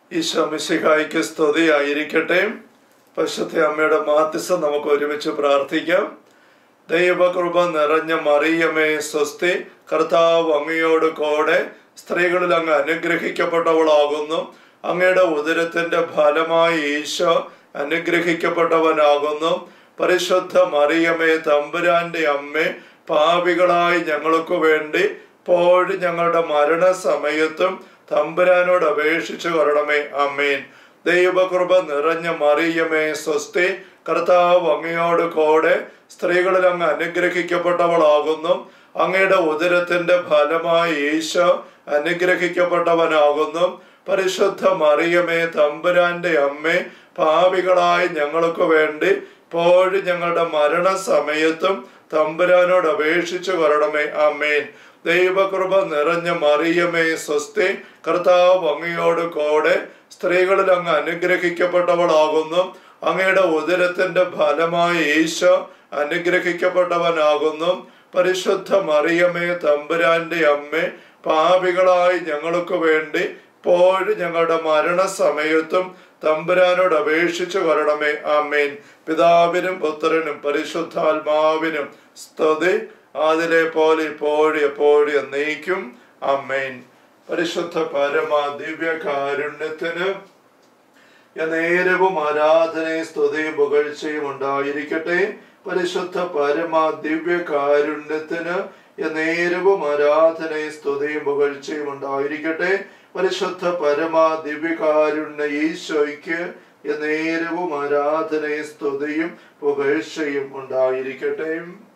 ഈശോ മിശിഹായിക്ക് സ്തുതിയായിരിക്കട്ടെ പശുത്തെ അമ്മയുടെ മാധ്യസ്ഥം നമുക്ക് ഒരുമിച്ച് പ്രാർത്ഥിക്കാം ദൈവകൃപ നിറഞ്ഞ മറിയമേ സ്വസ്തി കർത്താവ് അങ്ങയോട് കൂടെ സ്ത്രീകളിൽ അങ്ങ് അനുഗ്രഹിക്കപ്പെട്ടവളാകുന്നു അങ്ങയുടെ ഉദരത്തിന്റെ ഫലമായി ഈശോ അനുഗ്രഹിക്കപ്പെട്ടവനാകുന്നു പരിശുദ്ധ മറിയമേ തമ്പുരാന്റെ അമ്മേ പാപികളായി ഞങ്ങൾക്ക് വേണ്ടി ഇപ്പോഴും ഞങ്ങളുടെ മരണസമയത്തും തമ്പുരാനോട് അപേക്ഷിച്ചു കൊള്ളണമേ അമ്മേൻ ദൈവകൃപ നിറഞ്ഞ മറിയമേ സ്വസ്തി കർത്താവ് അങ്ങയോട് കൂടെ സ്ത്രീകളിൽ അങ്ങ് അനുഗ്രഹിക്കപ്പെട്ടവളാകുന്നു അങ്ങയുടെ ഉദരത്തിന്റെ ഫലമായി ഈശോ അനുഗ്രഹിക്കപ്പെട്ടവനാകുന്നു പരിശുദ്ധ മറിയമേ തമ്പുരാന്റെ അമ്മേ പാപികളായി ഞങ്ങൾക്ക് വേണ്ടി ഇപ്പോഴും ഞങ്ങളുടെ മരണസമയത്തും തമ്പുരാനോട് അപേക്ഷിച്ചു കൊള്ളണമേ അമ്മേൻ ദൈവകൃപ നിറഞ്ഞ മറിയമേ സ്വസ്തി കർത്താവ് അങ്ങയോട് കൂടെ സ്ത്രീകളിൽ അങ്ങ് അനുഗ്രഹിക്കപ്പെട്ടവളാകുന്നു അങ്ങയുടെ ഉദരത്തിന്റെ ഫലമായി ഈശോ അനുഗ്രഹിക്കപ്പെട്ടവനാകുന്നു പരിശുദ്ധ മറിയമേ തമ്പുരാന്റെ അമ്മേ പാപികളായി ഞങ്ങൾക്ക് വേണ്ടി ഇപ്പോഴും ഞങ്ങളുടെ മരണസമയത്തും തമ്പുരാനോട് അപേക്ഷിച്ചു കൊള്ളണമേ ആമേൻ പിതാവിനും പുത്രനും പരിശുദ്ധാത്മാവിനും സ്തുതി അതിലെ പോലെ ഇപ്പോഴും എപ്പോഴും എന്നേക്കും അമ്മേൻ പരിശുദ്ധ പരമ ദിവ്യ കാരുണ്യത്തിന് നേരവും ആരാധനയും സ്തുതിയും പുകഴ്ചയും ഉണ്ടായിരിക്കട്ടെ പരിശുദ്ധ പരമ ദിവ്യ കാരുണ്യത്തിന് നേരവും ആരാധനയും സ്തുതിയും പുകഴ്ചയും ഉണ്ടായിരിക്കട്ടെ പരിശുദ്ധ പരമ ദിവ്യകാരുണ്യ ഈശോയ്ക്ക് നേരവും ആരാധനയും സ്തുതിയും പുകഴ്ചയും ഉണ്ടായിരിക്കട്ടെ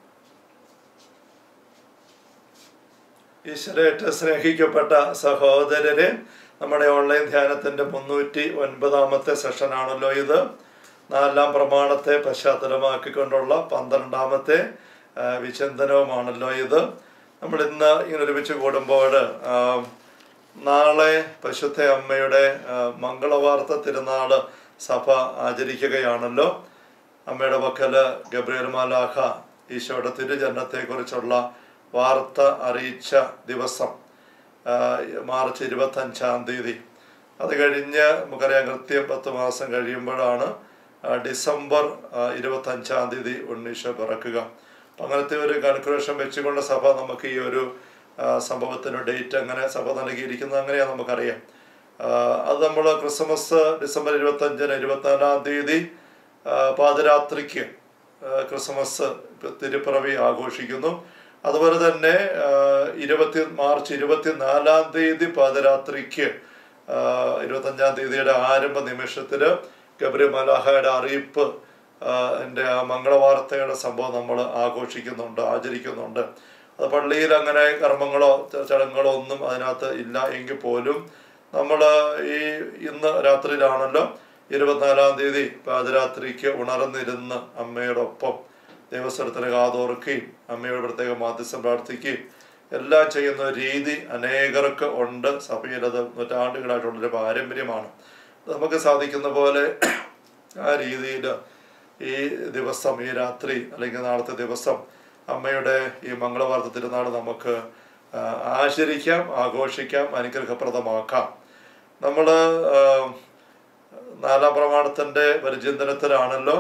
ഈശ്വരേറ്റ് സ്നേഹിക്കപ്പെട്ട സഹോദരരെ നമ്മുടെ ഓൺലൈൻ ധ്യാനത്തിന്റെ മുന്നൂറ്റി ഒൻപതാമത്തെ സെഷനാണല്ലോ ഇത് നാലാം പ്രമാണത്തെ പശ്ചാത്തലമാക്കിക്കൊണ്ടുള്ള പന്ത്രണ്ടാമത്തെ ആ, വിചിന്തനവുമാണല്ലോ ഇത് നമ്മൾ ഇന്ന് ഇങ്ങനെ ഒരുമിച്ച് കൂടുമ്പോൾ ആ, നാളെ പശുദ്ധ അമ്മയുടെ ആ, മംഗളവാർത്ത തിരുനാള് സഭ ആചരിക്കുകയാണല്ലോ അമ്മയുടെ പക്കല് ഗബ്രിയൽ മാലാഖ ഈശോയുടെ തിരുജന്മത്തെക്കുറിച്ചുള്ള വാർത്ത അറിയിച്ച ദിവസം ആ, മാർച്ച് ഇരുപത്തഞ്ചാം തീയതി അത് കഴിഞ്ഞ് നമുക്കറിയാം കൃത്യം പത്ത് മാസം കഴിയുമ്പോഴാണ് ആ, ഡിസംബർ ആ, ഇരുപത്തഞ്ചാം തീയതി ഉണ്ണീശോ പിറക്കുക അപ്പം അങ്ങനത്തെ ഒരു കാൽക്കുലേഷൻ വെച്ചുകൊണ്ട് സഭ നമുക്ക് ഈ ഒരു ആ, സംഭവത്തിന് ഡേറ്റ് അങ്ങനെ സഭ നൽകിയിരിക്കുന്നത് അങ്ങനെയാണ് നമുക്കറിയാം ആ, അത് നമ്മൾ ക്രിസ്മസ് ഡിസംബർ ഇരുപത്തഞ്ചിന് ഇരുപത്തിനാലാം തീയതി ആ, പാതിരാത്രിക്ക് ആ, ക്രിസ്മസ് തിരുപ്പിറവി ആഘോഷിക്കുന്നു അതുപോലെ തന്നെ ആ, ഇരുപത്തി മാർച്ച് ഇരുപത്തിനാലാം തീയതി പാതിരാത്രിക്ക് ആ, ഇരുപത്തഞ്ചാം തീയതിയുടെ ആരംഭ നിമിഷത്തില് ഗബ്രി മലാഹയുടെ അറിയിപ്പ് ആ, എൻ്റെ ആ മംഗളവാർത്തയുടെ സംഭവം നമ്മൾ ആഘോഷിക്കുന്നുണ്ട് ആചരിക്കുന്നുണ്ട് അത് പള്ളിയിൽ അങ്ങനെ കർമ്മങ്ങളോ ച- ചടങ്ങുകളോ ഒന്നും അതിനകത്ത് ഇല്ല എങ്കിൽ പോലും നമ്മൾ ഈ ഇന്ന് രാത്രിയിലാണല്ലോ ഇരുപത്തിനാലാം തീയതി പാതിരാത്രിക്ക് ഉണർന്നിരുന്ന് അമ്മയോടൊപ്പം ദൈവസ്ഥലത്തിന് കാതോർക്കുകയും അമ്മയോട് പ്രത്യേക മാധ്യസ്ഥം പ്രാർത്ഥിക്കുകയും എല്ലാം ചെയ്യുന്ന ഒരു രീതി അനേകർക്ക് ഉണ്ട് സഭയിലത് നൂറ്റാണ്ടുകളായിട്ടുള്ളൊരു പാരമ്പര്യമാണ് അത് നമുക്ക് സാധിക്കുന്ന പോലെ ആ രീതിയിൽ ഈ ദിവസം ഈ രാത്രി അല്ലെങ്കിൽ നാളത്തെ ദിവസം അമ്മയുടെ ഈ മംഗളവാർത്ത തിരുനാൾ നമുക്ക് ആ, ആചരിക്കാം ആഘോഷിക്കാം അനുഗ്രഹപ്രദമാക്കാം നമ്മൾ നാലാം പ്രമാണത്തിൻ്റെ പരിചിന്തനത്തിലാണല്ലോ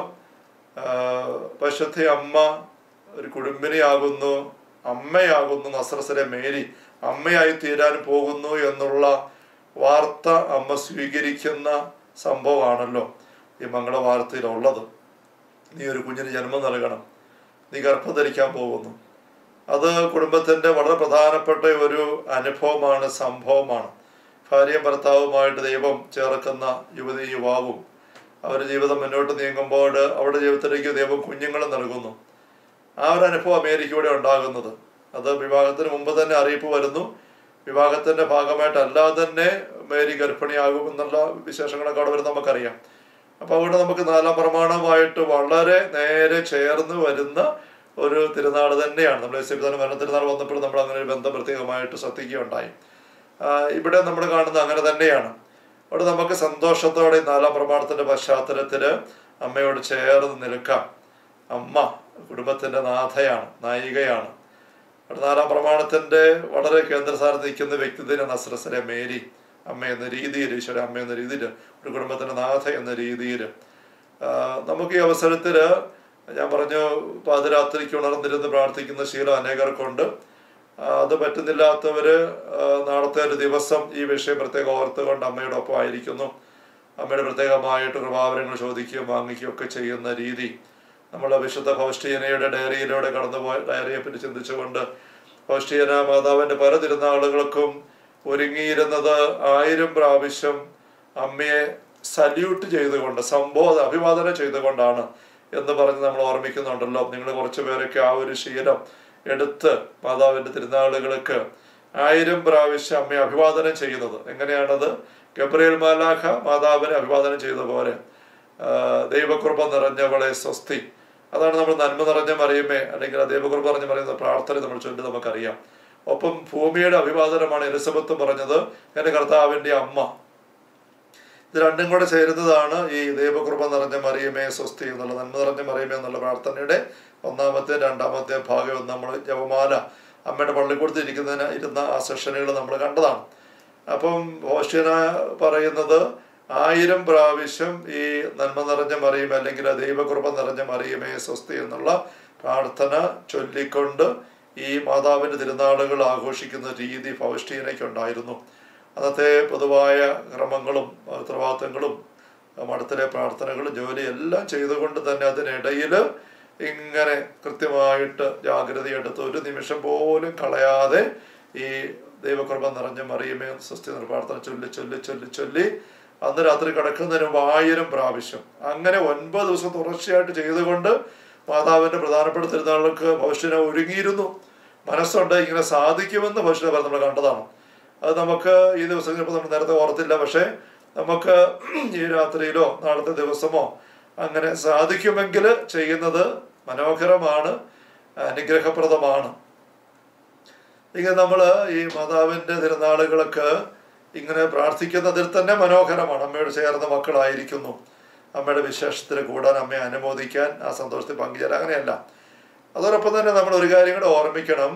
പശുദ്ധ അമ്മ ഒരു കുടുംബിനിയാകുന്നു അമ്മയാകുന്നു നസ്രസിലെ മേരി അമ്മയായി തീരാൻ പോകുന്നു എന്നുള്ള വാർത്ത അമ്മ സ്വീകരിക്കുന്ന സംഭവമാണല്ലോ ഈ മംഗളവാർത്തയിലുള്ളത് നീ ഒരു കുഞ്ഞിന് ജന്മം നൽകണം നീ ഗർഭം ധരിക്കാൻ പോകുന്നു അത് കുടുംബത്തിന്റെ വളരെ പ്രധാനപ്പെട്ട ഒരു അനുഭവമാണ് സംഭവമാണ് ഭാര്യയും ഭർത്താവുമായിട്ട് ദൈവം ചേർക്കുന്ന യുവതി യുവാവും അവരുടെ ജീവിതം മുന്നോട്ട് നീങ്ങുമ്പോൾ അവരുടെ ജീവിതത്തിലേക്ക് ദൈവം കുഞ്ഞുങ്ങളെ നൽകുന്നു ആ ഒരു അനുഭവം അമേരിക്കയുടെ ഉണ്ടാകുന്നത് അത് വിവാഹത്തിന് മുമ്പ് തന്നെ അറിയിപ്പ് വരുന്നു വിവാഹത്തിന്റെ ഭാഗമായിട്ട് അല്ലാതെ തന്നെ മേരി ഗർഭിണിയാകും എന്നുള്ള വിശേഷങ്ങളൊക്കെ അവിടെ വരുന്ന നമുക്കറിയാം അപ്പൊ അതുകൊണ്ട് നമുക്ക് നാലാം പ്രമാണമായിട്ട് വളരെ നേരെ ചേർന്ന് വരുന്ന ഒരു തിരുനാൾ തന്നെയാണ് നമ്മൾ സിബിധാന മരണ തിരുനാൾ വന്നപ്പോൾ നമ്മൾ അങ്ങനെ ഒരു ബന്ധം പ്രത്യേകമായിട്ട് ശ്രദ്ധിക്കുകയുണ്ടായി ആ, ഇവിടെ നമ്മൾ കാണുന്നത് അങ്ങനെ തന്നെയാണ് അവിടെ നമുക്ക് സന്തോഷത്തോടെ ഈ നാലാം പ്രമാണത്തിന്റെ പശ്ചാത്തലത്തില് അമ്മയോട് ചേർന്ന് നിൽക്കാം അമ്മ കുടുംബത്തിന്റെ നാഥയാണ് നായികയാണ് അവിടെ നാലാം പ്രമാണത്തിന്റെ വളരെ കേന്ദ്രസ്ഥാനത്ത് നിൽക്കുന്ന വ്യക്തി തന്നെ നസ്രസിലെ മേരി അമ്മ എന്ന രീതിയിൽ ഈശോയുടെ അമ്മ എന്ന രീതിയിൽ ഒരു കുടുംബത്തിൻ്റെ നാഥ എന്ന രീതിയിൽ നമുക്ക് ഈ അവസരത്തിൽ ഞാൻ പറഞ്ഞു പാതിരാത്രിക്ക് ഉണർന്നിരുന്ന് പ്രാർത്ഥിക്കുന്ന ശീലം അനേകർക്കുണ്ട് ആ, അത് പറ്റുന്നില്ലാത്തവര് ആ, നാളത്തെ ഒരു ദിവസം ഈ വിഷയം പ്രത്യേകം ഓർത്തുകൊണ്ട് അമ്മയുടെ ഒപ്പം ആയിരിക്കുന്നു അമ്മയുടെ പ്രത്യേകമായിട്ട് കൃപാവരങ്ങൾ ചോദിക്കുകയും വാങ്ങിക്കുകയും ഒക്കെ ചെയ്യുന്ന രീതി നമ്മൾ വിശുദ്ധ ഫൗസ്റ്റീനയുടെ ഡയറിയിലൂടെ കടന്നുപോയ ഡയറിയെ പറ്റി ചിന്തിച്ചുകൊണ്ട് ഫൗസ്റ്റീന മാതാവിന്റെ പല തിരുനാളുകൾക്കും ഒരുങ്ങിയിരുന്നത് ആയിരം പ്രാവശ്യം അമ്മയെ സല്യൂട്ട് ചെയ്തുകൊണ്ട് സംബോധ അഭിവാദനം ചെയ്തുകൊണ്ടാണ് എന്ന് പറഞ്ഞ് നമ്മൾ ഓർമ്മിക്കുന്നുണ്ടല്ലോ നിങ്ങൾ കുറച്ച് പേരൊക്കെ ആ ഒരു ശീലം എടുത്ത് മാതാവിന്റെ തിരുനാളുകൾക്ക് ആയിരം പ്രാവശ്യം അമ്മയെ അഭിവാദനം ചെയ്യുന്നത് എങ്ങനെയാണത് ഗബ്രിയേൽ മാലാഖ മാതാവിനെ അഭിവാദനം ചെയ്ത പോലെ ആ, ദൈവകൃപ നിറഞ്ഞവളെ സ്വസ്തി അതാണ് നമ്മൾ നന്മ നിറഞ്ഞ മറിയുമേ അല്ലെങ്കിൽ ആ ദൈവകൃപ നിറഞ്ഞ മറിയുന്ന പ്രാർത്ഥന നമ്മൾ ചൊല്ലി നമുക്കറിയാം ഒപ്പം ഭൂമിയുടെ അഭിവാദനമാണ് എലിസബത്ത് പറഞ്ഞത് എൻ്റെ കർത്താവിൻ്റെ അമ്മ ഇത് രണ്ടും കൂടെ ചേരുന്നതാണ് ഈ ദൈവകൃപ നിറഞ്ഞ മറിയമേ സ്വസ്തി എന്നുള്ള നന്മ നിറഞ്ഞ മറിയമേ എന്നുള്ള പ്രാർത്ഥനയുടെ ഒന്നാമത്തെ രണ്ടാമത്തെ ഭാഗം നമ്മൾ ജപമാല അമ്മയുടെ പള്ളിക്കൂടത്ത് ഇരിക്കുന്നതിന് ഇരുന്ന ആ സെഷനുകൾ നമ്മൾ കണ്ടതാണ് അപ്പം ഹോഷ്യന പറയുന്നത് ആയിരം പ്രാവശ്യം ഈ നന്മ നിറഞ്ഞ മറിയും അല്ലെങ്കിൽ ആ ദൈവകൃപ നിറഞ്ഞ മറിയമേ സ്വസ്തി എന്നുള്ള പ്രാർത്ഥന ചൊല്ലിക്കൊണ്ട് ഈ മാതാവിൻ്റെ തിരുനാളുകൾ ആഘോഷിക്കുന്ന രീതി ഫൗസ്റ്റീനയ്ക്കുണ്ടായിരുന്നു അന്നത്തെ പൊതുവായ ക്രമങ്ങളും ഉത്തരവാദിത്തങ്ങളും മഠത്തിലെ പ്രാർത്ഥനകളും ജോലി എല്ലാം ചെയ്തുകൊണ്ട് തന്നെ അതിനിടയിൽ ഇങ്ങനെ കൃത്യമായിട്ട് ജാഗ്രതയെടുത്ത് ഒരു നിമിഷം പോലും കളയാതെ ഈ ദൈവകൃപ നിറഞ്ഞ മറിയമേ സ്വസ്തി എന്ന പ്രാർത്ഥന ചൊല്ലി ചൊല്ലി ചൊല്ലി ചൊല്ലി അന്ന് രാത്രി കിടക്കുന്നതിന് മുമ്പ് ആയിരം പ്രാവശ്യം അങ്ങനെ ഒൻപത് ദിവസം തുടർച്ചയായിട്ട് ചെയ്തുകൊണ്ട് മാതാവിന്റെ പ്രധാനപ്പെട്ട തിരുനാളുകൾക്ക് ഭവിഷ്യനെ ഒരുങ്ങിയിരുന്നു മനസ്സുണ്ട് ഇങ്ങനെ സാധിക്കുമെന്ന് ഭവിഷ്യനെ പറഞ്ഞ് നമ്മൾ കണ്ടതാണ് അത് നമുക്ക് ഈ ദിവസം ചിലപ്പോൾ നമ്മൾ നേരത്തെ ഓർത്തില്ല പക്ഷേ നമുക്ക് ഈ രാത്രിയിലോ നാളത്തെ ദിവസമോ അങ്ങനെ സാധിക്കുമെങ്കിൽ ചെയ്യുന്നത് മനോഹരമാണ് അനുഗ്രഹപ്രദമാണ് ഇങ്ങനെ നമ്മൾ ഈ മാതാവിൻ്റെ തിരുനാളുകളൊക്കെ ഇങ്ങനെ പ്രാർത്ഥിക്കുന്നതിൽ തന്നെ മനോഹരമാണ് അമ്മയോട് ചേർന്ന മക്കളായിരിക്കുന്നു അമ്മയുടെ വിശേഷത്തിൽ കൂടാൻ അമ്മയെ അനുമോദിക്കാൻ ആ സന്തോഷത്തിൽ പങ്കുചേരാൻ അങ്ങനെയല്ല അതോടൊപ്പം തന്നെ നമ്മൾ ഒരു കാര്യം കൂടെ ഓർമ്മിക്കണം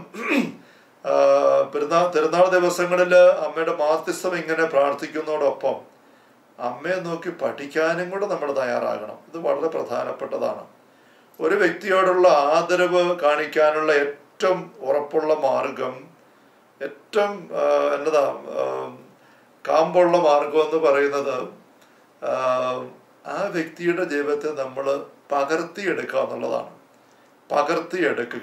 ആ, പെരുന്നാൾ തിരുനാൾ ദിവസങ്ങളിൽ അമ്മയുടെ മാധ്യസ്ഥം ഇങ്ങനെ പ്രാർത്ഥിക്കുന്നതോടൊപ്പം അമ്മയെ നോക്കി പഠിക്കാനും കൂടെ നമ്മൾ തയ്യാറാകണം ഇത് വളരെ പ്രധാനപ്പെട്ടതാണ് ഒരു വ്യക്തിയോടുള്ള ആദരവ് കാണിക്കാനുള്ള ഏറ്റവും ഉറപ്പുള്ള മാർഗം ഏറ്റവും ആ, എന്നതാ ആ, കാമ്പുള്ള മാർഗം എന്ന് പറയുന്നത് ആ, ആ വ്യക്തിയുടെ ജീവിതത്തെ നമ്മൾ പകർത്തിയെടുക്കുക എന്നുള്ളതാണ് പകർത്തിയെടുക്കുക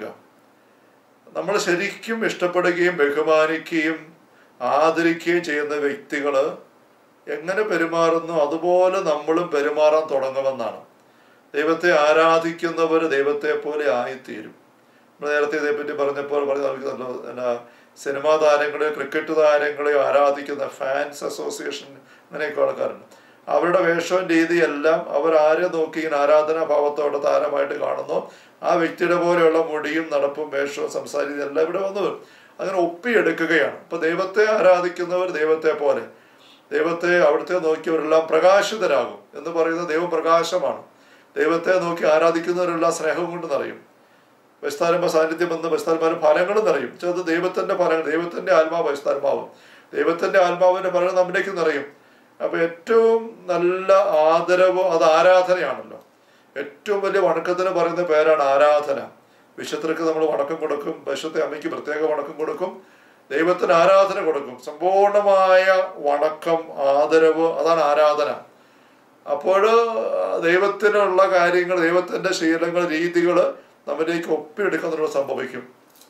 നമ്മൾ ശരിക്കും ഇഷ്ടപ്പെടുകയും ബഹുമാനിക്കുകയും ആദരിക്കുകയും ചെയ്യുന്ന വ്യക്തികൾ എങ്ങനെ പെരുമാറുന്നു അതുപോലെ നമ്മളും പെരുമാറാൻ തുടങ്ങുമെന്നാണ് ദൈവത്തെ ആരാധിക്കുന്നവർ ദൈവത്തെ പോലെ ആയിത്തീരും നമ്മൾ നേരത്തെ ഇതേപ്പറ്റി പറഞ്ഞപ്പോൾ പറഞ്ഞു നൽകുന്നല്ലോ എന്നാ സിനിമാ താരങ്ങളെയോ ക്രിക്കറ്റ് താരങ്ങളെയോ ആരാധിക്കുന്ന ഫാൻസ് അസോസിയേഷൻ അങ്ങനെയൊക്കെ ആൾക്കാരുണ്ട് അവരുടെ വേഷവും രീതിയെല്ലാം അവർ ആരെ നോക്കി ഇങ്ങനെ ആരാധനാഭാവത്തോടെ താരമായിട്ട് കാണുന്നു ആ വ്യക്തിയുടെ പോലെയുള്ള മുടിയും നടപ്പും വേഷവും സംസാരിക്കും എല്ലാം ഇവിടെ വന്നു വരും. അങ്ങനെ ഒപ്പിയെടുക്കുകയാണ് അപ്പൊ ദൈവത്തെ ആരാധിക്കുന്നവർ ദൈവത്തെ പോലെ ദൈവത്തെ അവിടുത്തെ നോക്കിയവരെല്ലാം പ്രകാശിതരാകും എന്ന് പറയുന്നത് ദൈവം പ്രകാശമാണ് ദൈവത്തെ നോക്കി ആരാധിക്കുന്നവരെല്ലാം സ്നേഹം കൊണ്ട് നിറയും ബസ്താരമ്പ സാന്നിധ്യം വന്ന് ബസ്താരന്മാരും ഫലങ്ങളും നിറയും പക്ഷെ അത് ദൈവത്തിന്റെ ഫലങ്ങൾ ദൈവത്തിന്റെ ആത്മാവ് ബസ്താരമാവ് ദൈവത്തിന്റെ ആത്മാവിന്റെ ഫലങ്ങൾ നമ്മിലേക്ക് നിറയും അപ്പൊ ഏറ്റവും നല്ല ആദരവ് അത് ആരാധനയാണല്ലോ ഏറ്റവും വലിയ വണക്കത്തിന് പറയുന്ന പേരാണ് ആരാധന വിശുദ്ധർക്ക് നമ്മൾ വണക്കം കൊടുക്കും പശുത്തെ അമ്മയ്ക്ക് പ്രത്യേക വണക്കം കൊടുക്കും ദൈവത്തിന് ആരാധന കൊടുക്കും സമ്പൂർണമായ വണക്കം ആദരവ് അതാണ് ആരാധന അപ്പോൾ ദൈവത്തിനുള്ള കാര്യങ്ങൾ ദൈവത്തിന്റെ ശീലങ്ങൾ രീതികൾ നമ്മിലേക്ക് ഒപ്പിയെടുക്കുന്നതിനുള്ള സംഭവിക്കും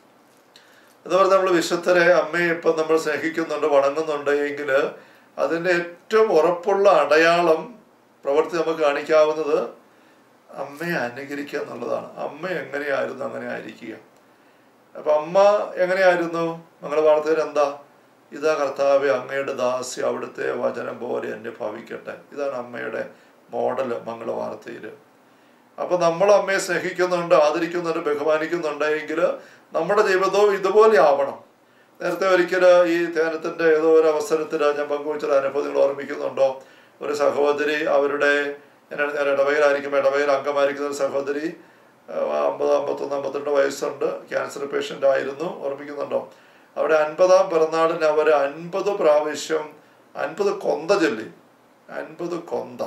അതുപോലെ നമ്മൾ വിശുദ്ധരെ അമ്മയെ ഇപ്പം നമ്മൾ സ്നേഹിക്കുന്നുണ്ട് വണങ്ങുന്നുണ്ട് എങ്കിൽ അതിൻ്റെ ഏറ്റവും ഉറപ്പുള്ള അടയാളം പ്രവൃത്തി നമുക്ക് കാണിക്കാവുന്നത് അമ്മയെ അനുകരിക്കുക എന്നുള്ളതാണ് അമ്മ എങ്ങനെയായിരുന്നു അങ്ങനെ ആയിരിക്കുക അപ്പൊ അമ്മ എങ്ങനെയായിരുന്നു മംഗളവാർത്തയിൽ എന്താ ഇതാ കർത്താവെ അങ്ങയുടെ ദാസി അവിടുത്തെ വചനം പോലെ എന്നെ ഭവിക്കട്ടെ ഇതാണ് അമ്മയുടെ മോഡൽ മംഗളവാർത്തയിൽ അപ്പൊ നമ്മൾ അമ്മയെ സ്നേഹിക്കുന്നുണ്ട് ആദരിക്കുന്നുണ്ട് ബഹുമാനിക്കുന്നുണ്ട് എങ്കിൽ നമ്മുടെ ജീവിതവും ഇതുപോലെ ആവണം നേരത്തെ ഒരിക്കൽ ഈ ധ്യാനത്തിന്റെ ഏതോ ഒരു അവസരത്തിൽ ഞാൻ പങ്കുവച്ചൊരു അനുഭവങ്ങൾ ഓർമ്മിക്കുന്നുണ്ടോ ഒരു സഹോദരി അവരുടെ ഞാൻ ഞാൻ ഇടവകയിലായിരിക്കും ഇടവകയിൽ അംഗമായിരിക്കുന്ന ഒരു സഹോദരി ആ, അമ്പത് അമ്പത്തൊന്ന് അമ്പത്തിരണ്ട് വയസ്സുണ്ട് ക്യാൻസർ പേഷ്യൻ്റ് ആയിരുന്നു ഓർമ്മിക്കുന്നുണ്ടോ അവിടെ അൻപതാം പിറന്നാളിന് അവർ അൻപത് പ്രാവശ്യം അൻപത് കൊന്ത ചൊല്ലി അൻപത് കൊന്ത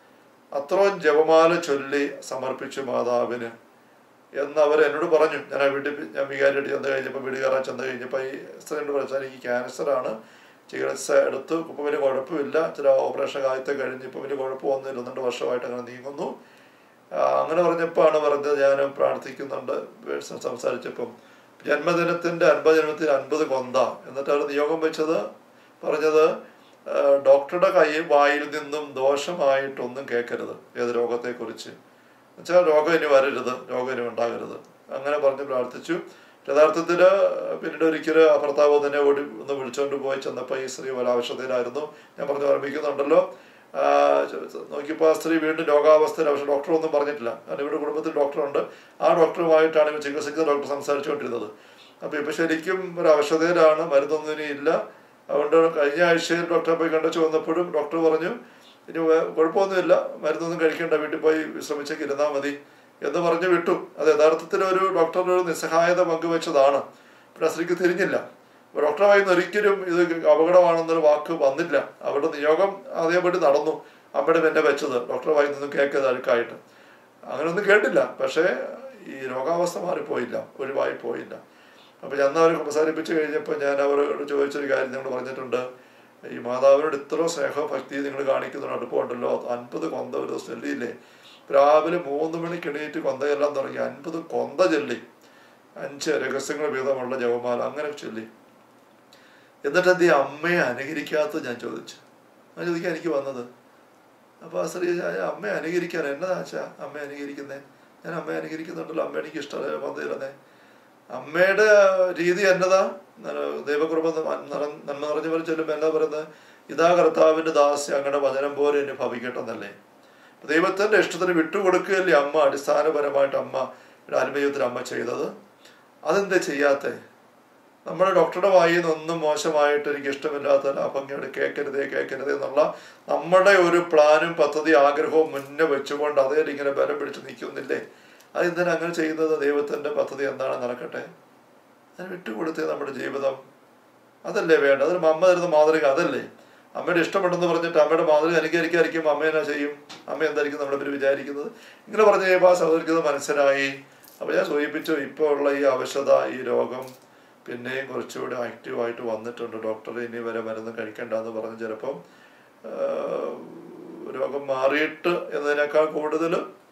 അത്രയും ജപമാല ചൊല്ലി സമർപ്പിച്ചു മാതാവിന് എന്ന് അവർ എന്നോട് പറഞ്ഞു ഞാൻ ആ വീട്ടിൽ ഞാൻ വികാരിയായിട്ട് ചെന്ന് കഴിഞ്ഞപ്പോൾ വീട് കയറാൻ ചെന്ന് കഴിഞ്ഞപ്പോൾ ഈ സ്ത്രീയോട് പറഞ്ഞാൽ എനിക്ക് ക്യാൻസറാണ് ചികിത്സ എടുത്തു ഇപ്പം വലിയ കുഴപ്പമില്ല ചില ഓപ്പറേഷൻ കാലത്തെ കഴിഞ്ഞ് ഇപ്പം വലിയ കുഴപ്പമൊന്നുമില്ല രണ്ട് വർഷമായിട്ട് അങ്ങനെ നീങ്ങുന്നു ആ, അങ്ങനെ പറഞ്ഞപ്പോഴാണ് പറഞ്ഞത് ഞാൻ പ്രാർത്ഥിക്കുന്നുണ്ട് പേഴ്സൺ സംസാരിച്ചപ്പം ജന്മദിനത്തിൻ്റെ അൻപത് ജന്മത്തിന് അൻപത് കൊന്ത എന്നിട്ട് അവർ നിയോഗം വെച്ചത് പറഞ്ഞത് ആ, ഡോക്ടറുടെ കൈ വായിൽ നിന്നും ദോഷമായിട്ടൊന്നും കേൾക്കരുത് ഏത് രോഗത്തെക്കുറിച്ച് എന്നുവെച്ചാൽ രോഗം ഇനി വരരുത് രോഗം ഇനി ഉണ്ടാകരുത് അങ്ങനെ പറഞ്ഞ് പ്രാർത്ഥിച്ചു യഥാർത്ഥത്തിൽ പിന്നീട് ഒരിക്കൽ ആ ഭർത്താവ് തന്നെ ഓടി ഒന്ന് വിളിച്ചുകൊണ്ട് പോയി ചെന്നപ്പോൾ ഈ സ്ത്രീ ഒരാവശ്യത്തിലായിരുന്നു ഞാൻ പറഞ്ഞ് ഓർമ്മിക്കുന്നുണ്ടല്ലോ ആ, നോക്കിയപ്പോൾ ആ സ്ത്രീ വീണ്ടും രോഗാവസ്ഥയിൽ പക്ഷേ ഡോക്ടർ ഒന്നും പറഞ്ഞിട്ടില്ല കാരണം ഇവിടെ കുടുംബത്തിൽ ഡോക്ടറുണ്ട് ആ ഡോക്ടറുമായിട്ടാണ് ഇവർ ചികിത്സിക്കുന്ന ഡോക്ടർ സംസാരിച്ചുകൊണ്ടിരുന്നത് അപ്പോൾ ഇപ്പോൾ ശരിക്കും ഒരു അവശതയിലാണ് മരുന്നൊന്നും ഇനി ഇല്ല അതുകൊണ്ട് കഴിഞ്ഞ ആഴ്ചയിൽ ഡോക്ടറെ പോയി കണ്ടു വന്നപ്പോഴും ഡോക്ടർ പറഞ്ഞു ഇനി വേ- കുഴപ്പമൊന്നുമില്ല മരുന്നൊന്നും കഴിക്കേണ്ട വീട്ടിൽ പോയി വിശ്രമിച്ചേക്ക് ഇരുന്നാൽ മതി എന്ന് പറഞ്ഞു വിട്ടു അത് യഥാർത്ഥത്തിൽ ഒരു ഡോക്ടറുടെ ഒരു നിസ്സഹായത പങ്കുവെച്ചതാണ് പക്ഷെ ആ സ്ത്രീക്ക് തിരിഞ്ഞില്ല അപ്പോൾ ഡോക്ടറെ വായിന്ന് ഒരിക്കലും ഇത് അപകടമാണെന്നൊരു വാക്ക് വന്നില്ല അവരുടെ നിയോഗം അതേപടി നടന്നു അമ്മയുടെ എന്നെ വെച്ചത് ഡോക്ടറെ വായി നിന്നും കേൾക്കരുത് അഴുക്കായിട്ട് അങ്ങനെയൊന്നും കേട്ടില്ല പക്ഷേ ഈ രോഗാവസ്ഥ മാറിപ്പോയില്ല ഒഴിവായി പോയില്ല അപ്പോൾ ഞാൻ അവർ സംസാരിപ്പിച്ച് കഴിഞ്ഞപ്പോൾ ഞാൻ അവരോട് ചോദിച്ചൊരു കാര്യം നിങ്ങൾ പറഞ്ഞിട്ടുണ്ട് ഈ മാതാവിനോട് ഇത്ര സ്നേഹഭക്തി നിങ്ങൾ കാണിക്കുന്ന അടുപ്പമുണ്ടല്ലോ അൻപത് കൊന്ത ഒരു ദിവസം ചൊല്ലിയില്ലേ രാവിലെ മൂന്ന് മണിക്ക് എണീറ്റ് കൊന്തയെല്ലാം തുടങ്ങി അൻപത് കൊന്ത ചൊല്ലി അഞ്ച് രഹസ്യങ്ങൾ വീതമുള്ള ജപമാല അങ്ങനെ ചൊല്ലി എന്നിട്ട് എന്ത് ഈ അമ്മയെ അനുകരിക്കാത്തത് ഞാൻ ചോദിച്ചു ഞാൻ ചോദിക്കാൻ എനിക്ക് വന്നത് അപ്പോൾ ആ സ്ത്രീ ഞാൻ അമ്മയെ അനുകരിക്കാൻ എന്നതാ വെച്ചാ അമ്മയെ അനുകരിക്കുന്നേ ഞാൻ അമ്മയെ അനുകരിക്കുന്നുണ്ടല്ലോ അമ്മ എനിക്ക് ഇഷ്ടമല്ല വന്നു തരുന്നേ അമ്മയുടെ രീതി എന്നതാ ന- ദൈവകൃപ ന- നിറ- നന്മ നിറഞ്ഞ പോലെ ചെല്ലുമ്പോൾ എന്താ പറയുന്നത് ഇതാ കർത്താവിൻ്റെ ദാസ്യം അങ്ങയുടെ വചനം പോലെ എന്നെ ഭവിക്കട്ടെന്നല്ലേ ദൈവത്തിൻ്റെ ഇഷ്ടത്തിന് വിട്ടുകൊടുക്കുകയല്ലേ അമ്മ അടിസ്ഥാനപരമായിട്ട് അമ്മ ആത്മീയത്തിൽ അമ്മ ചെയ്തത് അതെന്താ ചെയ്യാത്തേ നമ്മുടെ ഡോക്ടറുടെ വായിൽ നിന്നൊന്നും മോശമായിട്ട് എനിക്ക് ഇഷ്ടമില്ലാത്ത അഭംഗിയോട് കേൾക്കരുതേ കേൾക്കരുതേ എന്നുള്ള നമ്മുടെ ഒരു പ്ലാനും പദ്ധതി ആഗ്രഹവും മുന്നേ വെച്ചുകൊണ്ട് അതേ ഇങ്ങനെ ബലം പിടിച്ച് നിൽക്കുന്നില്ലേ അതെന്തിനാ അങ്ങനെ ചെയ്യുന്നത് ദൈവത്തിൻ്റെ പദ്ധതി എന്താണ് നടക്കട്ടെ അതിന് വിട്ടുകൊടുത്തേ നമ്മുടെ ജീവിതം അതല്ലേ വേണ്ട അതൊരു അമ്മ തരുന്ന മാതൃക അതല്ലേ അമ്മയുടെ ഇഷ്ടമുണ്ടെന്ന് പറഞ്ഞിട്ട് അമ്മയുടെ മാതൃക അനുകരിക്കാതിരിക്കും അമ്മ എന്നാ ചെയ്യും അമ്മ എന്തായിരിക്കും നമ്മുടെ പേര് വിചാരിക്കുന്നത് ഇങ്ങനെ പറഞ്ഞ് കഴിയുമ്പോൾ ആ സഹോദരിക്ക് ഇത് മനസ്സിലായി അപ്പോൾ ഞാൻ സൂചിപ്പിച്ചു ഇപ്പോൾ ഉള്ള ഈ അവശത ഈ രോഗം പിന്നെയും കുറച്ചുകൂടി ആക്റ്റീവായിട്ട് വന്നിട്ടുണ്ട് ഡോക്ടർ ഇനി വരെ മരുന്ന് കഴിക്കേണ്ടെന്ന് പറഞ്ഞ് ചിലപ്പം ആഹ്, രോഗം മാറിയിട്ട് എന്നതിനേക്കാൾ കൂടുതൽ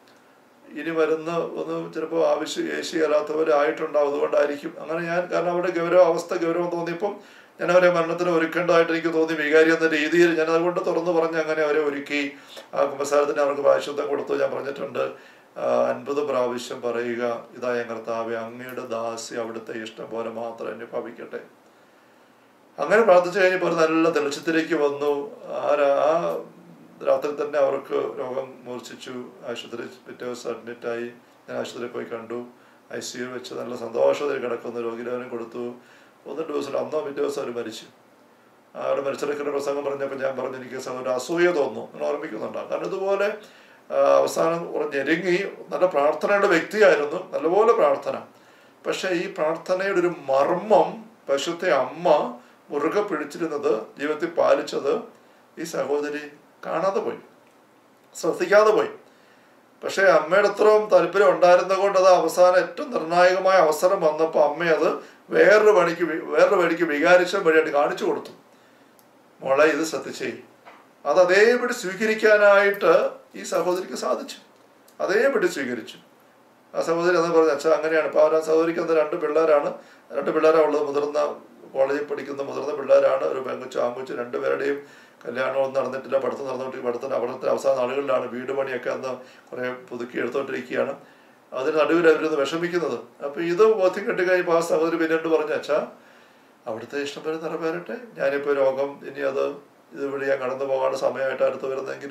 ഇനി വരുന്ന ഒന്ന് ചിലപ്പോൾ ആവശ്യം ഏശിയല്ലാത്തവരായിട്ടുണ്ടാവും അതുകൊണ്ടായിരിക്കും അങ്ങനെ ഞാൻ കാരണം അവരുടെ ഗൗരവ അവസ്ഥ ഗൗരവം തോന്നിയപ്പം ഞാൻ അവരെ മരണത്തിന് ഒരുക്കേണ്ടതായിട്ട് എനിക്ക് തോന്നി വികാരി എന്ന രീതിയിൽ ഞാൻ അതുകൊണ്ട് തുറന്നു പറഞ്ഞ് അങ്ങനെ അവരെ ഒരുക്കി ആ കുമ്പസാരത്തിന് അവർക്ക് പ്രായശുദ്ധം കൊടുത്തു ഞാൻ പറഞ്ഞിട്ടുണ്ട് ആ, അൻപത് പ്രാവശ്യം പറയുക ഇതാ ഞാൻ കർത്താവെ അങ്ങയുടെ ദാസി അവിടുത്തെ ഇഷ്ടം പോലെ മാത്രം എന്നെ ഭവിക്കട്ടെ അങ്ങനെ പ്രാർത്ഥിച്ചു കഴിഞ്ഞപ്പോൾ ഒരു നല്ല തെളിച്ചത്തിലേക്ക് വന്നു ആ രാ- ആ രാത്രി തന്നെ അവർക്ക് രോഗം മൂർച്ഛിച്ചു ആശുപത്രി പിറ്റേ ദിവസം അഡ്മിറ്റായി ഞാൻ ആശുപത്രിയിൽ പോയി കണ്ടു ഐ സി യു വെച്ച് നല്ല സന്തോഷത്തിൽ കിടക്കുന്ന രോഗിലേവനും കൊടുത്തു ഒന്ന് ദിവസം അന്നോ പിറ്റേ ദിവസം അവർ മരിച്ചു ആളുടെ മരിച്ചിടക്കുന്ന പ്രസംഗം പറഞ്ഞപ്പോൾ ഞാൻ പറഞ്ഞു എനിക്ക് സ- ഒരു അസൂയ തോന്നുന്നു നിങ്ങൾ ഓർമ്മിക്കുന്നുണ്ടാവും കാരണം ഇതുപോലെ ആ, അവസാനം കുറേ ഞെരുങ്ങി നല്ല പ്രാർത്ഥനയുടെ വ്യക്തിയായിരുന്നു നല്ലപോലെ പ്രാർത്ഥന പക്ഷേ ഈ പ്രാർത്ഥനയുടെ ഒരു മർമ്മം പശുത്തെ അമ്മ മുറുകെ പിടിച്ചിരുന്നത് ജീവിതത്തിൽ പാലിച്ചത് ഈ സഹോദരി കാണാതെ പോയി ശ്രദ്ധിക്കാതെ പോയി പക്ഷേ അമ്മയുടെ അത്രയും താല്പര്യം ഉണ്ടായിരുന്നത് കൊണ്ട് അത് അവസാനം ഏറ്റവും നിർണായകമായ അവസരം വന്നപ്പോൾ അമ്മ അത് വേറൊരു പണിക്ക് വി- വേറൊരു വഴിക്ക് വികാരിച്ച വഴിയായിട്ട് കാണിച്ചു കൊടുത്തു മോളെ ഇത് ശ്രദ്ധിച്ചേ അത് അതേപടി സ്വീകരിക്കാനായിട്ട് ഈ സഹോദരിക്ക് സാധിച്ചു അതേപടി സ്വീകരിച്ചു ആ സഹോദരി എന്ന് പറഞ്ഞ അച്ഛാ അങ്ങനെയാണ് ഇപ്പോൾ ആ സഹോദരിക്ക് അന്ന് രണ്ട് പിള്ളേരാണ് രണ്ട് പിള്ളേരാണ് ഉള്ളത് മുതിർന്ന കോളേജിൽ പഠിക്കുന്ന മുതിർന്ന പിള്ളേരാണ് ഒരു പെങ്കുച്ചു ആങ്കുച്ചു രണ്ടുപേരുടെയും കല്യാണമൊന്നും നടന്നിട്ടില്ല പഠിത്തം നടന്നുകൊണ്ട് പഠിത്തം പഠിത്തത്തിന്റെ അവസാന നാളുകളിലാണ് വീട് പണിയൊക്കെ അന്ന് കുറേ പുതുക്കി എടുത്തോണ്ടിരിക്കുകയാണ് അതിന് നടുവിൽ അവരൊന്ന് വിഷമിക്കുന്നത് അപ്പോൾ ഇത് ബോധ്യം കെട്ടി കഴിയുമ്പോൾ ആ സഹോദരി പിന്നീട് പറഞ്ഞു അച്ഛാ അവിടുത്തെ ഇഷ്ടം പോലെ നിറവേറട്ടെ ഞാനിപ്പോൾ രോഗം ഇനി അത് ഇതുവഴി ഞാൻ കടന്നു പോകാനുള്ള സമയമായിട്ട് അടുത്ത് വരുന്നെങ്കിൽ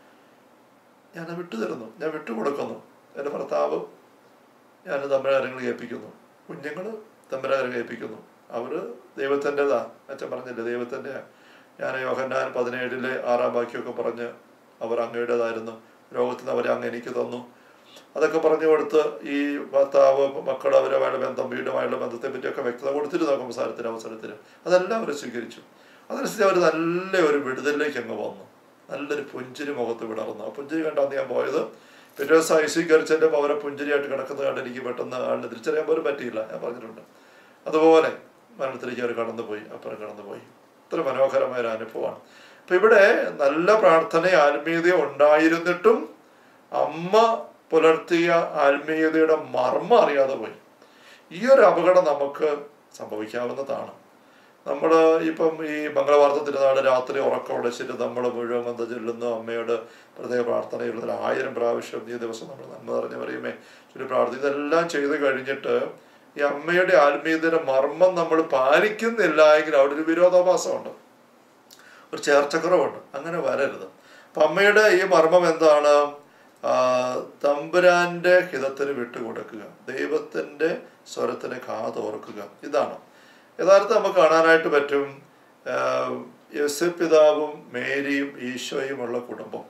ഞാൻ വിട്ടു തരുന്നു ഞാൻ വിട്ടുകൊടുക്കുന്നു എൻ്റെ ഭർത്താവ് ഞാൻ തമ്പരാരങ്ങൾ കേൾപ്പിക്കുന്നു കുഞ്ഞുങ്ങൾ തമ്പരാരങ്ങൾ കേൾപ്പിക്കുന്നു അവർ ദൈവത്തിൻ്റെതാ അച്ഛൻ പറഞ്ഞില്ലേ ദൈവത്തിൻ്റെ ഞാൻ യോഹന്നാൻ പതിനേഴിലെ ആറാം വാക്യമൊക്കെ പറഞ്ഞ് അവർ അങ്ങയുടേതായിരുന്നു രോഗത്തിൽ നിന്ന് അവരെ അങ്ങ് എനിക്ക് തന്നു അതൊക്കെ പറഞ്ഞു കൊടുത്ത് ഈ ഭർത്താവ് മക്കൾ അവരുമായുള്ള ബന്ധം വീടുമായുള്ള ബന്ധത്തെ പറ്റിയൊക്കെ വ്യക്തത കൊടുത്തിരുന്നു സംസാരത്തിന് അവസരത്തിന് അതെല്ലാം അവർ സ്വീകരിച്ചു അതനുസരിച്ച് അവർ നല്ല ഒരു വിടുതലിലേക്ക് അങ്ങ് വന്നു നല്ലൊരു പുഞ്ചിരി മുഖത്ത് വിടർന്നു ആ പുഞ്ചിരി കണ്ടാണ് ഞാൻ പോയത് പിറ്റേ ദിവസം ഐ സി കയറിച്ചെൻ്റെ അവരെ പുഞ്ചിരിയായിട്ട് കിടക്കുന്നത് കണ്ട് എനിക്ക് പെട്ടെന്ന് ആളിനെ തിരിച്ചറിയാൻ പോലും പറ്റിയില്ല ഞാൻ പറഞ്ഞിട്ടുണ്ട് അതുപോലെ മരണത്തിലേക്ക് അവർ കടന്നുപോയി അപ്പുറം കടന്നുപോയി ഇത്ര മനോഹരമായ ഒരു അനുഭവമാണ് അപ്പൊ ഇവിടെ നല്ല പ്രാർത്ഥന ആത്മീയത ഉണ്ടായിരുന്നിട്ടും അമ്മ പുലർത്തിയ ആത്മീയതയുടെ മർമ്മം അറിയാതെ പോയി ഈ ഒരു അപകടം നമുക്ക് സംഭവിക്കാവുന്നതാണ് നമ്മൾ ഇപ്പം ഈ മംഗളവാർത്ത തിരുനാൾ രാത്രി ഉറക്കം ഉടച്ചിട്ട് നമ്മൾ മുഴുവൻ വന്ന് ചെല്ലുന്നു അമ്മയോട് പ്രത്യേക പ്രാർത്ഥന ചൊല്ലുന്നു ആയിരം പ്രാവശ്യം ഈ ദിവസം നമ്മൾ നന്മ നിറഞ്ഞു പറയുമേ ചൊല്ലി പ്രാർത്ഥന ഇതെല്ലാം ചെയ്ത് കഴിഞ്ഞിട്ട് ഈ അമ്മയുടെ ആത്മീയതയുടെ മർമ്മം നമ്മൾ പാലിക്കുന്നില്ല എങ്കിൽ അവിടെ ഒരു വിരോധാഭാസമുണ്ട് ഒരു ചേർച്ചക്കുറവുണ്ട് അങ്ങനെ വരരുത് അപ്പം അമ്മയുടെ ഈ മർമ്മം എന്താണ് ആ, തമ്പുരാന്റെ ഹിതത്തിന് വിട്ടുകൊടുക്കുക ദൈവത്തിന്റെ സ്വരത്തിന് കാതോർക്കുക ഇതാണ് യഥാർത്ഥം നമുക്ക് കാണാനായിട്ട് പറ്റും ആ, യോസേപ്പ് പിതാവും മേരിയും ഈശോയുമുള്ള കുടുംബം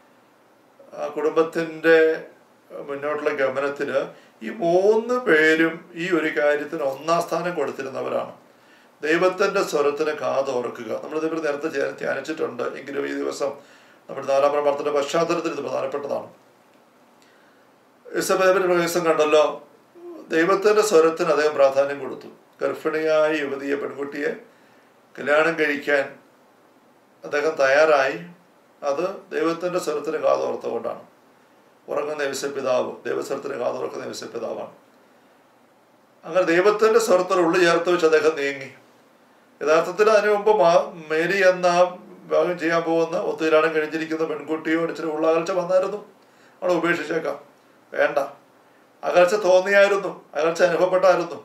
ആ കുടുംബത്തിന്റെ മുന്നോട്ടുള്ള ഗമനത്തിന് ഈ മൂന്ന് പേരും ഈ ഒരു കാര്യത്തിന് ഒന്നാം സ്ഥാനം കൊടുത്തിരുന്നവരാണ് ദൈവത്തിന്റെ സ്വരത്തിന് കാതോർക്കുക നമ്മൾ ഇതിപ്പോൾ നേരത്തെ ധ്യാ- ധ്യാനിച്ചിട്ടുണ്ട് എങ്കിലും ഈ ദിവസം നമ്മുടെ നാലാം പ്രമാണത്തിന്റെ പശ്ചാത്തലത്തിൽ ഇത് പ്രധാനപ്പെട്ടതാണ് ഇസബേബിന്റെ ദിവസം കണ്ടല്ലോ ദൈവത്തിന്റെ സ്വരത്തിന് അദ്ദേഹം പ്രാധാന്യം കൊടുത്തു ഗർഭിണിയായ യുവതിയെ പെൺകുട്ടിയെ കല്യാണം കഴിക്കാൻ അദ്ദേഹം തയ്യാറായി അത് ദൈവത്തിന്റെ സ്വരത്തിന് കാതോർത്തുകൊണ്ടാണ് ഉറങ്ങുന്ന യവസപിതാവ് ദൈവസ്വരത്തിന് കാതോർക്കുന്ന യവസപിതാവാണ് അങ്ങനെ ദൈവത്തിന്റെ സ്വരത്തിൽ ഉള്ളു ചേർത്ത് വെച്ച് അദ്ദേഹം നീങ്ങി യഥാർത്ഥത്തിൽ അതിനു മുമ്പ് മാ- മേരി എന്ന വിവാഹം ചെയ്യാൻ പോകുന്ന ഒത്തുകല്യാണം കഴിഞ്ഞിരിക്കുന്ന പെൺകുട്ടിയോട് ഇച്ചിരി ഉള്ളകൽച്ച വന്നായിരുന്നു അവളെ ഉപേക്ഷിച്ചേക്കാം വേണ്ട അകൽച്ച തോന്നിയായിരുന്നു അകൽച്ച അനുഭവപ്പെട്ടായിരുന്നു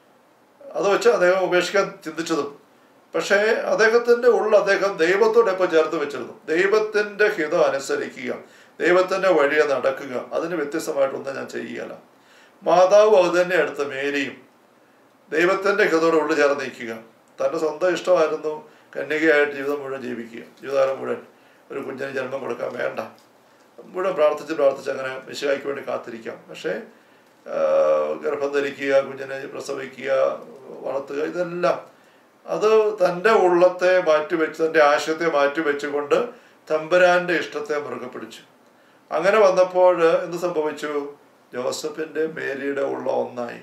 അത് വെച്ച് അദ്ദേഹം ഉപേക്ഷിക്കാൻ ചിന്തിച്ചതും പക്ഷേ അദ്ദേഹത്തിന്റെ ഉള്ള അദ്ദേഹം ദൈവത്തോടൊപ്പം ചേർത്ത് വെച്ചിരുന്നു ദൈവത്തിന്റെ ഹിതം അനുസരിക്കുക ദൈവത്തിന്റെ വഴിയെ നടക്കുക അതിന് വ്യത്യസ്തമായിട്ടൊന്നും ഞാൻ ചെയ്യുകയല്ല മാതാവ് അത് തന്നെ എടുത്ത മേരിയും ദൈവത്തിന്റെ ഹിതത്തോട് ഉള്ളു ചേർന്ന് നിൽക്കുക തന്റെ സ്വന്തം ഇഷ്ടമായിരുന്നു കന്യകയായിട്ട് ജീവിതം മുഴുവൻ ജീവിക്കുക ജീവിതകാലം മുഴുവൻ ഒരു കുഞ്ഞിന് ജന്മം കൊടുക്കാൻ വേണ്ട മുഴുവൻ പ്രാർത്ഥിച്ച് പ്രാർത്ഥിച്ച് അങ്ങനെ വിശുവായിക്ക് വേണ്ടി കാത്തിരിക്കാം പക്ഷേ ആ, ഗർഭം ധരിക്കുക കുഞ്ഞിനെ പ്രസവിക്കുക വളർത്തുക ഇതെല്ലാം അത് തൻ്റെ ഉള്ളത്തെ മാറ്റിവെച്ച് തൻ്റെ ആശയത്തെ മാറ്റിവെച്ചുകൊണ്ട് തമ്പുരാന്റെ ഇഷ്ടത്തെ മുറുകെ പിടിച്ചു അങ്ങനെ വന്നപ്പോൾ എന്ത് സംഭവിച്ചു ജോസഫിന്റെ മേരിയുടെ ഉള്ള ഒന്നായി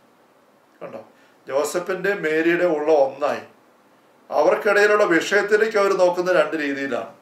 കണ്ടോ ജോസഫിന്റെ മേരിയുടെ ഉള്ള ഒന്നായി അവർക്കിടയിലുള്ള വിഷയത്തിലേക്ക് അവർ നോക്കുന്ന രണ്ട് രീതിയിലാണ്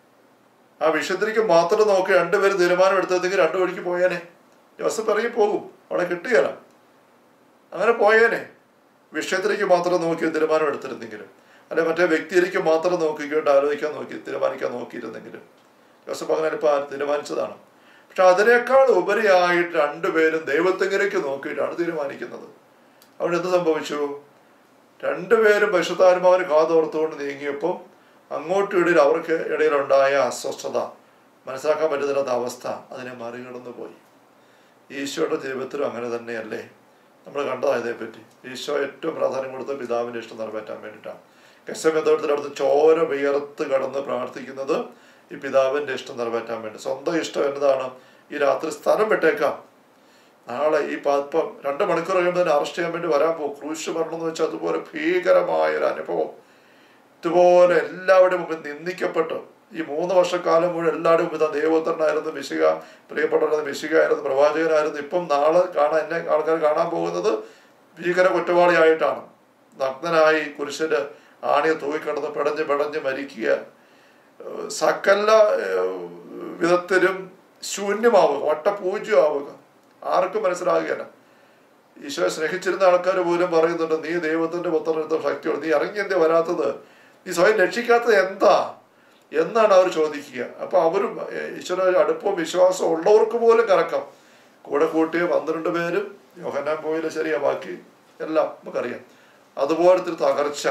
ആ വിഷയത്തിലേക്ക് മാത്രം നോക്കി രണ്ടുപേരും തീരുമാനം എടുത്തതെങ്കിൽ രണ്ടു വഴിക്ക് പോയേനെ ജോസഫ് ഇറങ്ങി പോകും അവളെ കിട്ടുകയില്ല അങ്ങനെ പോയേനെ വിഷയത്തിലേക്ക് മാത്രം നോക്കി തീരുമാനം എടുത്തിരുന്നെങ്കിലും അല്ലെ മറ്റേ വ്യക്തിയിലേക്ക് മാത്രം നോക്കിക്കൊണ്ട് ആലോചിക്കാൻ നോക്കി തീരുമാനിക്കാൻ നോക്കിയിരുന്നെങ്കിലും ജോസഫ് അങ്ങനെ ഇപ്പൊ തീരുമാനിച്ചതാണ് പക്ഷെ അതിനേക്കാൾ ഉപരിയായിട്ട് രണ്ടുപേരും ദൈവത്തെങ്കിലേക്ക് നോക്കിയിട്ടാണ് തീരുമാനിക്കുന്നത് അവിടെ എന്ത് സംഭവിച്ചു രണ്ടുപേരും പരിശുദ്ധാത്മാവിന് കാതോർത്തുകൊണ്ട് നീങ്ങിയപ്പോൾ അങ്ങോട്ടും ഇടയിൽ അവർക്ക് ഇടയിലുണ്ടായ അസ്വസ്ഥത മനസ്സിലാക്കാൻ പറ്റുന്നില്ലാത്ത അവസ്ഥ അതിനെ മറികടന്നു പോയി ഈശോയുടെ ജീവിതത്തിലും അങ്ങനെ തന്നെയല്ലേ നമ്മൾ കണ്ടതാണ് ഇതേപ്പറ്റി ഈശോ ഏറ്റവും പ്രാധാന്യം കൊടുത്ത പിതാവിൻ്റെ ഇഷ്ടം നിറവേറ്റാൻ വേണ്ടിയിട്ടാണ് കെസമെത്തോട്ടത്തിൽ അടുത്ത് ചോര വിയർത്ത് കടന്ന് പ്രാർത്ഥിക്കുന്നത് ഈ പിതാവിൻ്റെ ഇഷ്ടം നിറവേറ്റാൻ വേണ്ടി സ്വന്തം ഇഷ്ടം എന്നതാണ് ഈ രാത്രി സ്ഥലം വിട്ടേക്കാം നാളെ ഈ പ- ഇപ്പം രണ്ട് മണിക്കൂർ കഴിയുമ്പോൾ തന്നെ അറസ്റ്റ് ചെയ്യാൻ വേണ്ടി വരാൻ പോകും ക്രൂശ് മരണം എന്ന് വെച്ചാൽ അതുപോലെ ഭീകരമായ ഒരു അനുഭവം ഇതുപോലെ എല്ലാവരുടെയും മുമ്പിൽ നിന്ദിക്കപ്പെട്ട് ഈ മൂന്ന് വർഷക്കാലം മുഴുവൻ എല്ലാവരുടെയും മുമ്പിൽ ദൈവോത്തരനായിരുന്നു മിശിക പ്രിയപ്പെട്ടവരായിരുന്നു മിശികയായിരുന്നു പ്രവാചകനായിരുന്നു ഇപ്പം നാളെ കാണാൻ എന്നെ ആൾക്കാർ കാണാൻ പോകുന്നത് ഭീകര കുറ്റവാളിയായിട്ടാണ് നഗ്നനായി കുരിശിന്റെ ആണിയെ തൂക്കിക്കിടന്ന് പിടഞ്ഞ് പിടഞ്ഞ് മരിക്കുക ഏഹ് സകല ഏഹ് വിധത്തിലും ശൂന്യമാവുക വട്ടപൂജ്യമാവുക ആർക്കും മനസ്സിലാകുകയില്ല ഈശോയെ സ്നേഹിച്ചിരുന്ന ആൾക്കാർ പോലും പറയുന്നുണ്ട് നീ ദൈവത്തിന്റെ പുത്രനടുത്ത ശക്തിയോട് നീ ഇറങ്ങി എന്തേ വരാത്തത് നീ സ്വയം രക്ഷിക്കാത്തത് എന്താ എന്നാണ് അവർ ചോദിക്കുക അപ്പൊ അവരും ഏഹ്, ഈശ്വര അടുപ്പവും വിശ്വാസവും ഉള്ളവർക്ക് പോലും കറക്കം കൂടെ കൂട്ടിയ പന്ത്രണ്ട് പേരും യോഹന്നാൻ പോയില്ല ശരിയാ ബാക്കി എല്ലാം നമുക്കറിയാം അതുപോലത്തെ ഒരു തകർച്ച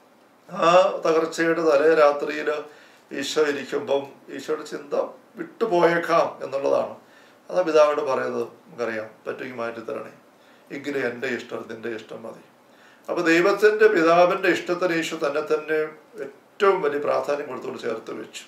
ആ തകർച്ചയുടെ തലേ രാത്രിയിൽ ഈശോ ഇരിക്കുമ്പം ഈശോയുടെ ചിന്ത വിട്ടുപോയേക്കാം എന്നുള്ളതാണ് അതാ പിതാവോട് പറയുന്നത് നമുക്കറിയാം പറ്റുമെങ്കിൽ മാറ്റി തരണേ എങ്കിലും എൻ്റെ ഇഷ്ടം നിന്റെ ഇഷ്ടം മതി അപ്പൊ ദൈവത്തിന്റെ പിതാവിന്റെ ഇഷ്ടത്തിന് ഈശോ തന്നെ തന്നെ ഏറ്റവും വലിയ പ്രാധാന്യം കൊടുത്തുകൊണ്ട് ചേർത്ത് വെച്ചു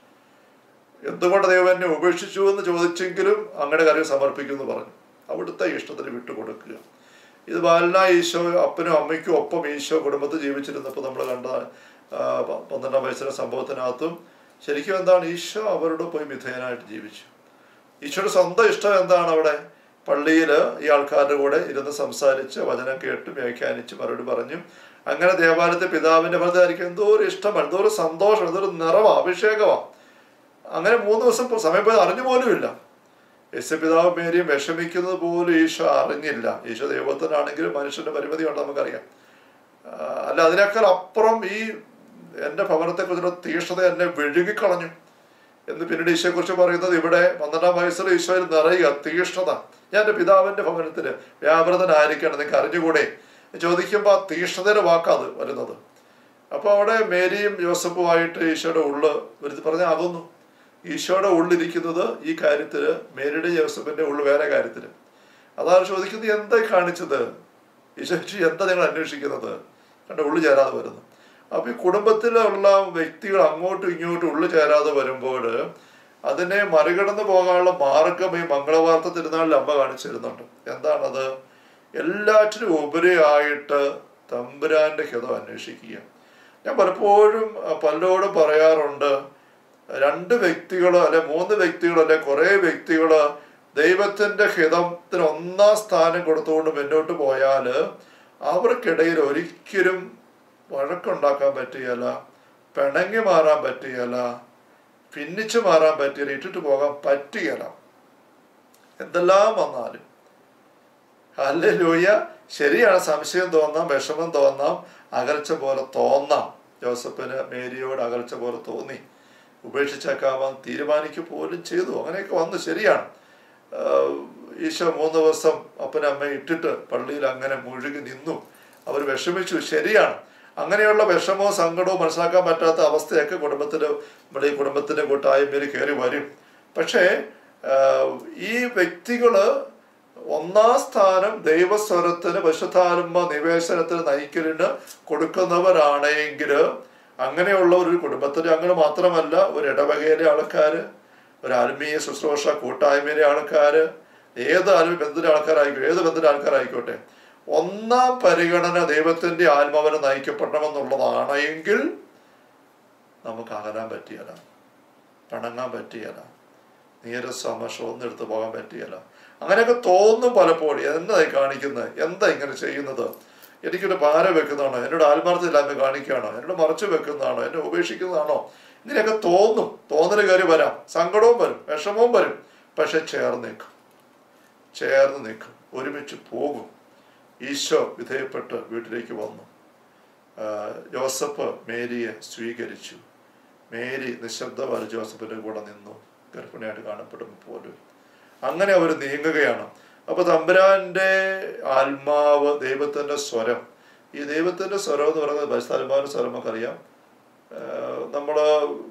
എന്തുകൊണ്ട് ദൈവം എന്നെ ഉപേക്ഷിച്ചു എന്ന് ചോദിച്ചെങ്കിലും അങ്ങനെ കാര്യം സമർപ്പിക്കുമെന്ന് പറഞ്ഞു അവിടുത്തെ ഇഷ്ടത്തിന് വിട്ടുകൊടുക്കുക ഇത് ബാലന ഈശോ അപ്പനും അമ്മയ്ക്കും ഒപ്പം ഈശോ കുടുംബത്തിൽ ജീവിച്ചിരുന്നപ്പോൾ നമ്മൾ കണ്ട ആ, പ- പന്ത്രണ്ടാം വയസ്സിലെ സംഭവത്തിനകത്തും ശരിക്കും എന്താണ് ഈശോ അവരോട് പോയി വിധേയനായിട്ട് ജീവിച്ചു ഈശോയുടെ സ്വന്തം ഇഷ്ടം എന്താണ് അവിടെ പള്ളിയിൽ ഈ ആൾക്കാരുടെ കൂടെ ഇരുന്ന് സംസാരിച്ച് വചനം കേട്ട് വ്യാഖ്യാനിച്ച് മറുപടി പറഞ്ഞു അങ്ങനെ ദേവാലയത്തെ പിതാവിന്റെ ഭർത്തായിരിക്കും എന്തോ ഒരു ഇഷ്ടമാണ് എന്തോ ഒരു സന്തോഷം എന്തോ ഒരു നിറവാ അഭിഷേകമാണ് അങ്ങനെ മൂന്ന് ദിവസം പോ- സമയം പോയത് അറിഞ്ഞു പോലുമില്ല യേശു പിതാവ് മേരിയും വിഷമിക്കുന്നത് പോലും ഈശോ അറിഞ്ഞില്ല ഈശോ ദൈവത്തിനാണെങ്കിലും മനുഷ്യന്റെ പരിമിതി ഉണ്ട് നമുക്കറിയാം ആ, അല്ല അതിനേക്കാൾ അപ്പുറം ഈ എൻ്റെ ഭവനത്തെക്കുറിച്ചുള്ള തീക്ഷ്ണത എന്നെ വിഴുകിക്കളഞ്ഞു എന്ന് പിന്നീട് ഈശോയെക്കുറിച്ച് പറയുന്നത് ഇവിടെ പന്ത്രണ്ടാം വയസ്സിൽ ഈശോയിൽ നിറയുക തീക്ഷ്ണത ഞാൻ എൻ്റെ പിതാവിൻ്റെ ഭവനത്തിൽ വ്യാപൃതനായിരിക്കണം നിങ്ങൾക്ക് അറിഞ്ഞുകൂടെ ചോദിക്കുമ്പോൾ ആ തീക്ഷ്ണതയുടെ വാക്കാത് വരുന്നത് അപ്പോൾ അവിടെ മേരിയും ജോസഫുമായിട്ട് ഈശോയുടെ ഉള്ള് ഒരു പറഞ്ഞാൽ അതൊന്നു ഈശോയുടെ ഉള്ളിരിക്കുന്നത് ഈ കാര്യത്തിൽ മേരിയുടെ ജോസഫിൻ്റെ ഉള്ളു വേറെ കാര്യത്തിൽ അതാണ് ചോദിക്കുന്നത് എന്താ ഈ കാണിച്ചത് ഈശോ ചോദിച്ചു, എന്താ നിങ്ങൾ അന്വേഷിക്കുന്നത് എൻ്റെ ഉള്ളു ചേരാതെ വരുന്നു അപ്പൊ ഈ കുടുംബത്തിലുള്ള വ്യക്തികൾ അങ്ങോട്ടും ഇങ്ങോട്ടും ഉള്ളു ചേരാതെ വരുമ്പോൾ അതിനെ മറികടന്നു പോകാനുള്ള മാർഗം ഈ മംഗളവാർത്ത തിരുനാളിൽ അമ്മ കാണിച്ചു തരുന്നുണ്ട് എന്താണത് എല്ലാറ്റിനും ഉപരിയായിട്ട് തമ്പുരാന്റെ ഹിതം അന്വേഷിക്കുക ഞാൻ പലപ്പോഴും അഹ് പലരോടും പറയാറുണ്ട് രണ്ട് വ്യക്തികൾ അല്ലെ മൂന്ന് വ്യക്തികൾ അല്ലെ കുറെ വ്യക്തികൾ ദൈവത്തിന്റെ ഹിതത്തിന് ഒന്നാം സ്ഥാനം കൊടുത്തുകൊണ്ട് മുന്നോട്ട് പോയാൽ അവർക്കിടയിൽ ഒരിക്കലും വഴക്കുണ്ടാക്കാൻ പറ്റുകയില്ല പിണങ്ങി മാറാൻ പറ്റുകയില്ല ഭിന്നിച്ചു മാറാൻ പറ്റുകയില്ല ഇട്ടിട്ട് പോകാൻ പറ്റുകയില്ല എന്തെല്ലാം വന്നാലും അല്ലേ ലൂയ ശരിയാണ് സംശയം തോന്നാം വിഷമം തോന്നാം അകൽച്ച പോലെ തോന്നാം ജോസഫിന് മേരിയോട് അകൽച്ച പോലെ തോന്നി ഉപേക്ഷിച്ചേക്കാവാൻ തീരുമാനിക്കുക പോലും ചെയ്തു അങ്ങനെയൊക്കെ വന്നു ശരിയാണ് ആഹ് ഈശോ മൂന്ന് ദിവസം അപ്പനും അമ്മയും ഇട്ടിട്ട് പള്ളിയിൽ അങ്ങനെ മുഴുകി നിന്നു അവർ വിഷമിച്ചു ശരിയാണ് അങ്ങനെയുള്ള വിഷമവും സങ്കടവും മനസ്സിലാക്കാൻ പറ്റാത്ത അവസ്ഥയൊക്കെ കുടുംബത്തിൽ നമ്മുടെ ഈ കുടുംബത്തിന്റെ കൂട്ടായ്മയിൽ കയറി വരും പക്ഷേ ആഹ് ഈ വ്യക്തികള് ഒന്നാം സ്ഥാനം ദൈവസ്വരത്തിന് പശുത്താലുമ്പ നിവേശനത്തിന് നയിക്കലിന് കൊടുക്കുന്നവരാണെങ്കിൽ അങ്ങനെയുള്ള ഒരു കുടുംബത്തിലെ അംഗങ്ങൾ മാത്രമല്ല ഒരു ഇടവകയിലെ ആൾക്കാർ ഒരു ആത്മീയ ശുശ്രൂഷ കൂട്ടായ്മയിലെ ആൾക്കാർ ഏത് ആത്മീയ ബന്ധത്തിലെ ആൾക്കാരായിക്കോട്ടെ ഏത് ബന്ധത്തിലെ ആൾക്കാരായിക്കോട്ടെ ഒന്നാം പരിഗണന ദൈവത്തിന്റെ ആത്മാവിനെ നയിക്കപ്പെടണമെന്നുള്ളതാണ് എങ്കിൽ നമുക്ക് അകലാൻ പറ്റിയല്ല പിണങ്ങാൻ പറ്റിയല്ല നീരസമശം ഒന്നും എടുത്തു പോകാൻ പറ്റിയല്ല അങ്ങനെയൊക്കെ തോന്നും പലപ്പോഴും എന്തായി കാണിക്കുന്നത് എന്താ ഇങ്ങനെ ചെയ്യുന്നത് എനിക്കൊരു ഭാര വെക്കുന്നതാണോ എന്നോട് ആത്മാർത്ഥമില്ലായ്മ കാണിക്കുകയാണോ എന്നോട് മറച്ചു വെക്കുന്നതാണോ എന്നെ ഉപേക്ഷിക്കുന്നതാണോ ഇങ്ങനെയൊക്കെ തോന്നും തോന്നൽ കയറി വരാം സങ്കടവും വരും വിഷമവും വരും പക്ഷെ ചേർന്ന് നിൽക്കും ചേർന്ന് നിൽക്കും ഒരുമിച്ച് പോകും ഈശോ വിധേയപ്പെട്ട് വീട്ടിലേക്ക് വന്നു ആ, ജോസഫ് മേരിയെ സ്വീകരിച്ചു മേരി നിശബ്ദമായി ജോസഫിന്റെ കൂടെ നിന്നു ഗർഭിണിയായിട്ട് കാണപ്പെടുമ്പോൾ പോലും അങ്ങനെ അവർ നീങ്ങുകയാണ് അപ്പൊ തമ്പുരാന്റെ ആത്മാവ് ദൈവത്തിന്റെ സ്വരം ഈ ദൈവത്തിന്റെ സ്വരം എന്ന് പറയുന്നത് പരിസ്ഥാത്മാവിന്റെ സ്വരം നമുക്കറിയാം ആഹ് നമ്മള്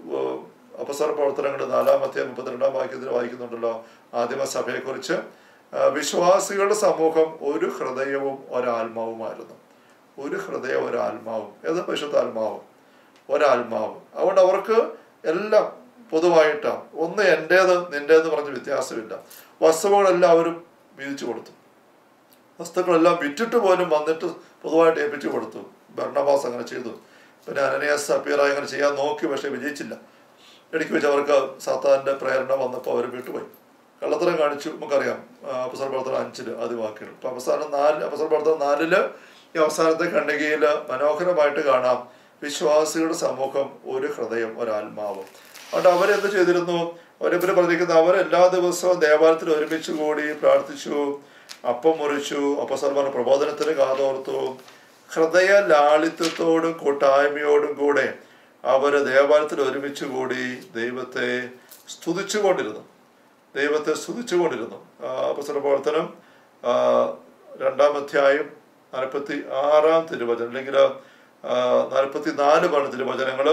അപസര പ്രവർത്തനങ്ങൾ നാലാമത്തെ മുപ്പത്തിരണ്ടാം വാക്യത്തിൽ വായിക്കുന്നുണ്ടല്ലോ ആദിമ സഭയെക്കുറിച്ച് ആഹ് വിശ്വാസികളുടെ സമൂഹം ഒരു ഹൃദയവും ഒരാത്മാവുമായിരുന്നു ഒരു ഹൃദയം ഒരാത്മാവും ഏത് പരിശുദ്ധാത്മാവും ഒരാത്മാവ് അതുകൊണ്ട് അവർക്ക് എല്ലാം പൊതുവായിട്ടാണ് ഒന്ന് എൻ്റേത് നിൻ്റേത് പറഞ്ഞ് വ്യത്യാസമില്ല വസ്തുക്കളെല്ലാം അവരും വീതിച്ചു കൊടുത്തു വസ്തുക്കളെല്ലാം വിറ്റിട്ട് പോലും വന്നിട്ട് പൊതുവായിട്ട് ഏൽപ്പിച്ചു കൊടുത്തു ഭരണബാസ് അങ്ങനെ ചെയ്തു പിന്നെ അനനിയാസ് സപ്പീറായി അങ്ങനെ ചെയ്യാൻ നോക്കി പക്ഷെ വിജയിച്ചില്ല ഇടയ്ക്ക് വെച്ച് അവർക്ക് സാത്താന്റെ പ്രേരണ വന്നപ്പോൾ അവർ വിട്ടുപോയി കള്ളത്തരം കാണിച്ചു നമുക്കറിയാം ആ, അപ്പസ്വല പ്രവർത്തനം അഞ്ചില് ആദ്യ വാക്കുകൾ ഇപ്പൊ അവസാനം നാല് അപ്പസ്വല പ്രവർത്തനം നാലില് ഈ അവസാനത്തെ ഖണ്ഡികയിൽ മനോഹരമായിട്ട് കാണാം വിശ്വാസികളുടെ സമൂഹം ഒരു ഹൃദയം ഒരാത്മാവ് അതുകൊണ്ട് അവരെന്ത് ചെയ്തിരുന്നു അവരിവര് പറഞ്ഞിരിക്കുന്നത് അവർ എല്ലാ ദിവസവും ദേവാലയത്തിൽ ഒരുമിച്ച് കൂടി പ്രാർത്ഥിച്ചു അപ്പം മുറിച്ചു അപ്പസ്വലமான പ്രബോധനത്തിന് കാതോർത്തു ഹൃദയ ലാളിത്യത്തോടും കൂട്ടായ്മയോടും കൂടെ അവർ ദേവാലയത്തിൽ ഒരുമിച്ച് കൂടി ദൈവത്തെ സ്തുതിച്ചുകൊണ്ടിരുന്നു ദൈവത്തെ സ്തുതിച്ചുകൊണ്ടിരുന്നു അപ്പസ്വല പ്രവർത്തനം ആ, രണ്ടാം അധ്യായം നാൽപ്പത്തി ആറാം തിരുവചനം അല്ലെങ്കിൽ നാൽപ്പത്തി നാല് പറഞ്ഞ തിരുവചനങ്ങൾ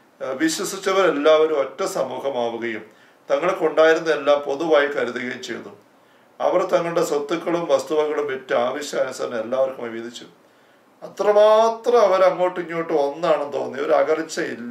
വിശ്വസിച്ചവരെല്ലാവരും ഒറ്റ സമൂഹമാവുകയും തങ്ങൾക്കുണ്ടായിരുന്ന എല്ലാം പൊതുവായി കരുതുകയും ചെയ്തു അവർ തങ്ങളുടെ സ്വത്തുക്കളും വസ്തുവകളും വിറ്റ് ആവശ്യാനുസരണം എല്ലാവർക്കും വീതിച്ചു അത്രമാത്രം അവർ അങ്ങോട്ടും ഇങ്ങോട്ടും ഒന്നാണെന്ന് തോന്നി ഒരു അകർച്ചയില്ല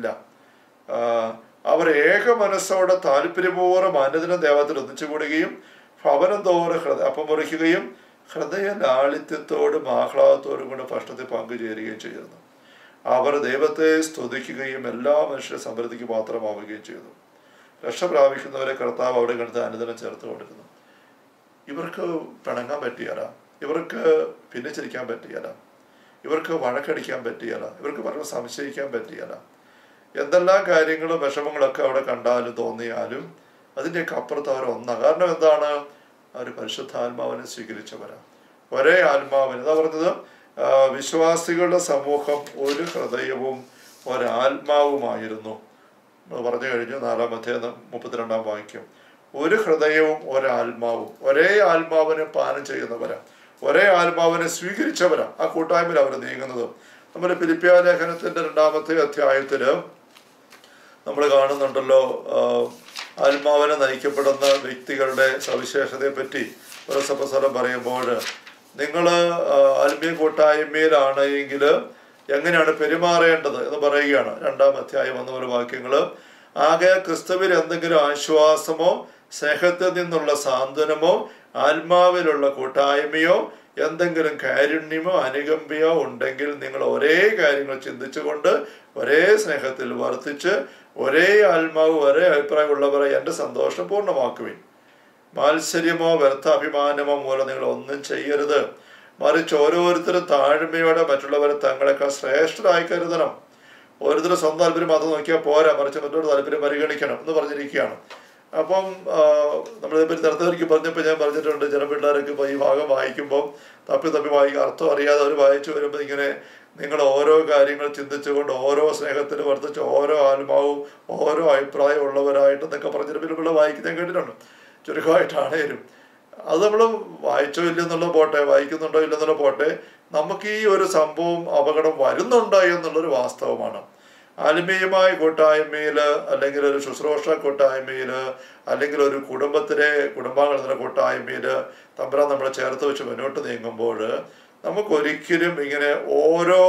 ആഹ് അവർ ഏക മനസ്സോടെ താല്പര്യപൂർവ്വം അനുദിനം ദേവത്തിൽ ഒന്നിച്ചുകൂടുകയും ഭവനം തോറും ഹൃദയ അപ്പം മുറിക്കുകയും ഹൃദയ ലാളിത്യത്തോടും ആഹ്ലാദത്തോടും കൂടെ ഭക്ഷണത്തിൽ പങ്കുചേരുകയും ചെയ്യുന്നു അവർ ദൈവത്തെ സ്തുതിക്കുകയും എല്ലാ മനുഷ്യരെ സമൃദ്ധിക്ക് പാത്രമാവുകയും ചെയ്തു രക്ഷ പ്രാപിക്കുന്നവരെ കർത്താവ് അവിടെ കണ്ട് അനുദിനം ചേർത്ത് കൊടുക്കുന്നു ഇവർക്ക് പിണങ്ങാൻ പറ്റിയല്ല ഇവർക്ക് ഭിന്നിച്ചിരിക്കാൻ പറ്റിയല്ല ഇവർക്ക് വഴക്കടിക്കാൻ പറ്റിയല്ല ഇവർക്ക് പലരും സംശയിക്കാൻ പറ്റിയല്ല എന്തെല്ലാം കാര്യങ്ങളും വിഷമങ്ങളൊക്കെ അവിടെ കണ്ടാലും തോന്നിയാലും അതിൻ്റെയൊക്കെ അപ്പുറത്ത് അവർ ഒന്നാണ് കാരണം എന്താണ് അവർ പരിശുദ്ധാത്മാവിനെ സ്വീകരിച്ചവരാണ് ഒരേ ആത്മാവിന് എന്താ പറഞ്ഞത് ആ, വിശ്വാസികളുടെ സമൂഹം ഒരു ഹൃദയവും ഒരാത്മാവുമായിരുന്നു നമ്മൾ പറഞ്ഞു കഴിഞ്ഞു നാലാമത്തെ മുപ്പത്തിരണ്ടാം വാക്യം ഒരു ഹൃദയവും ഒരാത്മാവും ഒരേ ആത്മാവിനെ പാനം ചെയ്യുന്നവരാ ഒരേ ആത്മാവിനെ സ്വീകരിച്ചവരാ ആ കൂട്ടായ്മയിൽ അവർ നീങ്ങുന്നത് നമ്മുടെ ഫിലിപ്പിയ ലേഖനത്തിന്റെ രണ്ടാമത്തെ അധ്യായത്തില് നമ്മൾ കാണുന്നുണ്ടല്ലോ ആ, ആത്മാവിനെ നയിക്കപ്പെടുന്ന വ്യക്തികളുടെ സവിശേഷതയെ പറ്റി ഒരു സഭസ്ഥലം പറയുമ്പോൾ നിങ്ങൾ ആത്മീയ കൂട്ടായ്മയിലാണ് എങ്കിൽ എങ്ങനെയാണ് പെരുമാറേണ്ടത് എന്ന് പറയുകയാണ് രണ്ടാം അധ്യായം എന്ന ഒരു വാക്യങ്ങൾ ആകെ ക്രിസ്തുവിൽ എന്തെങ്കിലും ആശ്വാസമോ സ്നേഹത്തിൽ നിന്നുള്ള സാന്ത്വനമോ ആത്മാവിലുള്ള കൂട്ടായ്മയോ എന്തെങ്കിലും കാരുണ്യമോ അനുകമ്പയോ ഉണ്ടെങ്കിൽ നിങ്ങൾ ഒരേ കാര്യങ്ങൾ ചിന്തിച്ചുകൊണ്ട് ഒരേ സ്നേഹത്തിൽ വർത്തിച്ച് ഒരേ ആത്മാവ് ഒരേ അഭിപ്രായമുള്ളവരെ എൻ്റെ സന്തോഷം പൂർണ്ണമാക്കുവിൻ മാത്സര്യമോ വ്യർത്ഥ അഭിമാനമോ മൂലം നിങ്ങൾ ഒന്നും ചെയ്യരുത് മറിച്ച് ഓരോരുത്തരും താഴ്മയോടെ മറ്റുള്ളവരെ തങ്ങളെക്കാൾ ശ്രേഷ്ഠരായി കരുതണം ഓരോരുത്തരും സ്വന്തം താല്പര്യം മാത്രം നോക്കിയാൽ പോരാ മറിച്ച് മറ്റൊരു താല്പര്യം പരിഗണിക്കണം എന്ന് പറഞ്ഞിരിക്കുകയാണ് അപ്പം നമ്മളിപ്പോൾ തിരത്തേക്ക് പറഞ്ഞപ്പോൾ ഞാൻ പറഞ്ഞിട്ടുണ്ട് ചില പിള്ളേരൊക്കെ ഇപ്പോൾ ഈ ഭാഗം വായിക്കുമ്പോൾ തപ്പി തപ്പി വായിക്കും അർത്ഥം അറിയാതെ അവർ വായിച്ചു വരുമ്പോൾ ഇങ്ങനെ നിങ്ങൾ ഓരോ കാര്യങ്ങൾ ചിന്തിച്ചുകൊണ്ട് ഓരോ സ്നേഹത്തിൽ വർദ്ധിച്ച് ഓരോ ആത്മാവും ഓരോ അഭിപ്രായം ഉള്ളവരായിട്ട് എന്നൊക്കെ പറഞ്ഞിട്ട് പിന്നെ പിള്ളേർ വായിക്കുന്ന ഞാൻ കേട്ടിട്ടുണ്ട് ചുരുക്കമായിട്ടാണേലും അത് നമ്മൾ വായിച്ചോ ഇല്ലെന്നുള്ള പോട്ടെ വായിക്കുന്നുണ്ടോ ഇല്ലെന്നുള്ള പോട്ടെ നമുക്ക് ഈ ഒരു സംഭവം അപകടം വരുന്നുണ്ടോ എന്നുള്ളൊരു വാസ്തവമാണ് ആത്മീയമായ കൂട്ടായ്മയിൽ അല്ലെങ്കിൽ ഒരു ശുശ്രൂഷ കൂട്ടായ്മയിൽ അല്ലെങ്കിൽ ഒരു കുടുംബത്തിലെ കുടുംബാംഗങ്ങൾ എന്ന കൂട്ടായ്മയിൽ തമ്പുരാൻ നമ്മളെ ചേർത്ത് വെച്ച് മുന്നോട്ട് നീങ്ങുമ്പോൾ നമുക്കൊരിക്കലും ഇങ്ങനെ ഓരോ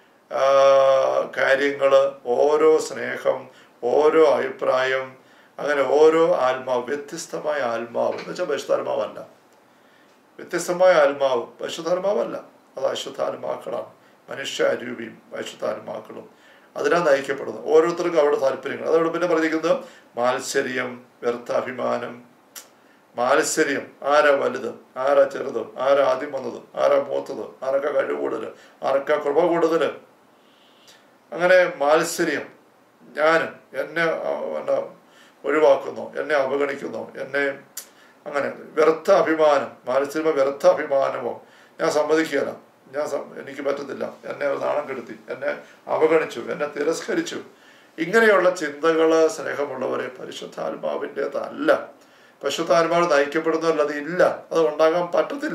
കാര്യങ്ങൾ ഓരോ സ്നേഹം ഓരോ അഭിപ്രായം അങ്ങനെ ഓരോ ആത്മാവ് വ്യത്യസ്തമായ ആത്മാവ് എന്ന് വെച്ചാൽ പരിശുദ്ധാത്മാവല്ല വ്യത്യസ്തമായ ആത്മാവ് പരിശുദ്ധാത്മാവല്ല അത് അശുദ്ധാത്മാക്കളാണ് മനുഷ്യ അരൂപിയും അശുദ്ധാത്മാക്കളും അതിനാണ് നയിക്കപ്പെടുന്നത് ഓരോരുത്തർക്കും അവരുടെ താല്പര്യങ്ങൾ അതോടെ പിന്നെ പറഞ്ഞിരിക്കുന്നത് മാത്സര്യം വ്യർത്ഥാഭിമാനം മാത്സര്യം ആരാ വലുത് ആരാ ചെറുത് ആരാ ആദ്യം വന്നത് ആരാ മൂത്തത് ആരൊക്കെ കഴിവ് കൂടുതൽ ആരൊക്കെ കൃപ കൂടുതൽ അങ്ങനെ മാത്സര്യം ഞാനും എന്നെ ആ, പിന്നെ ഒഴിവാക്കുന്നു എന്നെ അവഗണിക്കുന്നു എന്നെ അങ്ങനെ വ്യർത്ഥ അഭിമാനം മാനസിക വ്യർത്ഥ അഭിമാനമോ ഞാൻ സമ്മതിക്കുകയില്ല ഞാൻ സം- എനിക്ക് പറ്റത്തില്ല എന്നെ അവർ നാണം കെടുത്തി എന്നെ അവഗണിച്ചു എന്നെ തിരസ്കരിച്ചു ഇങ്ങനെയുള്ള ചിന്തകള് സ്നേഹമുള്ളവരെ പരിശുദ്ധാത്മാവിൻ്റെതല്ല പരിശുദ്ധാത്മാവ് നയിക്കപ്പെടുന്നതല്ല അത് ഇല്ല അത് ഉണ്ടാകാൻ പറ്റത്തില്ല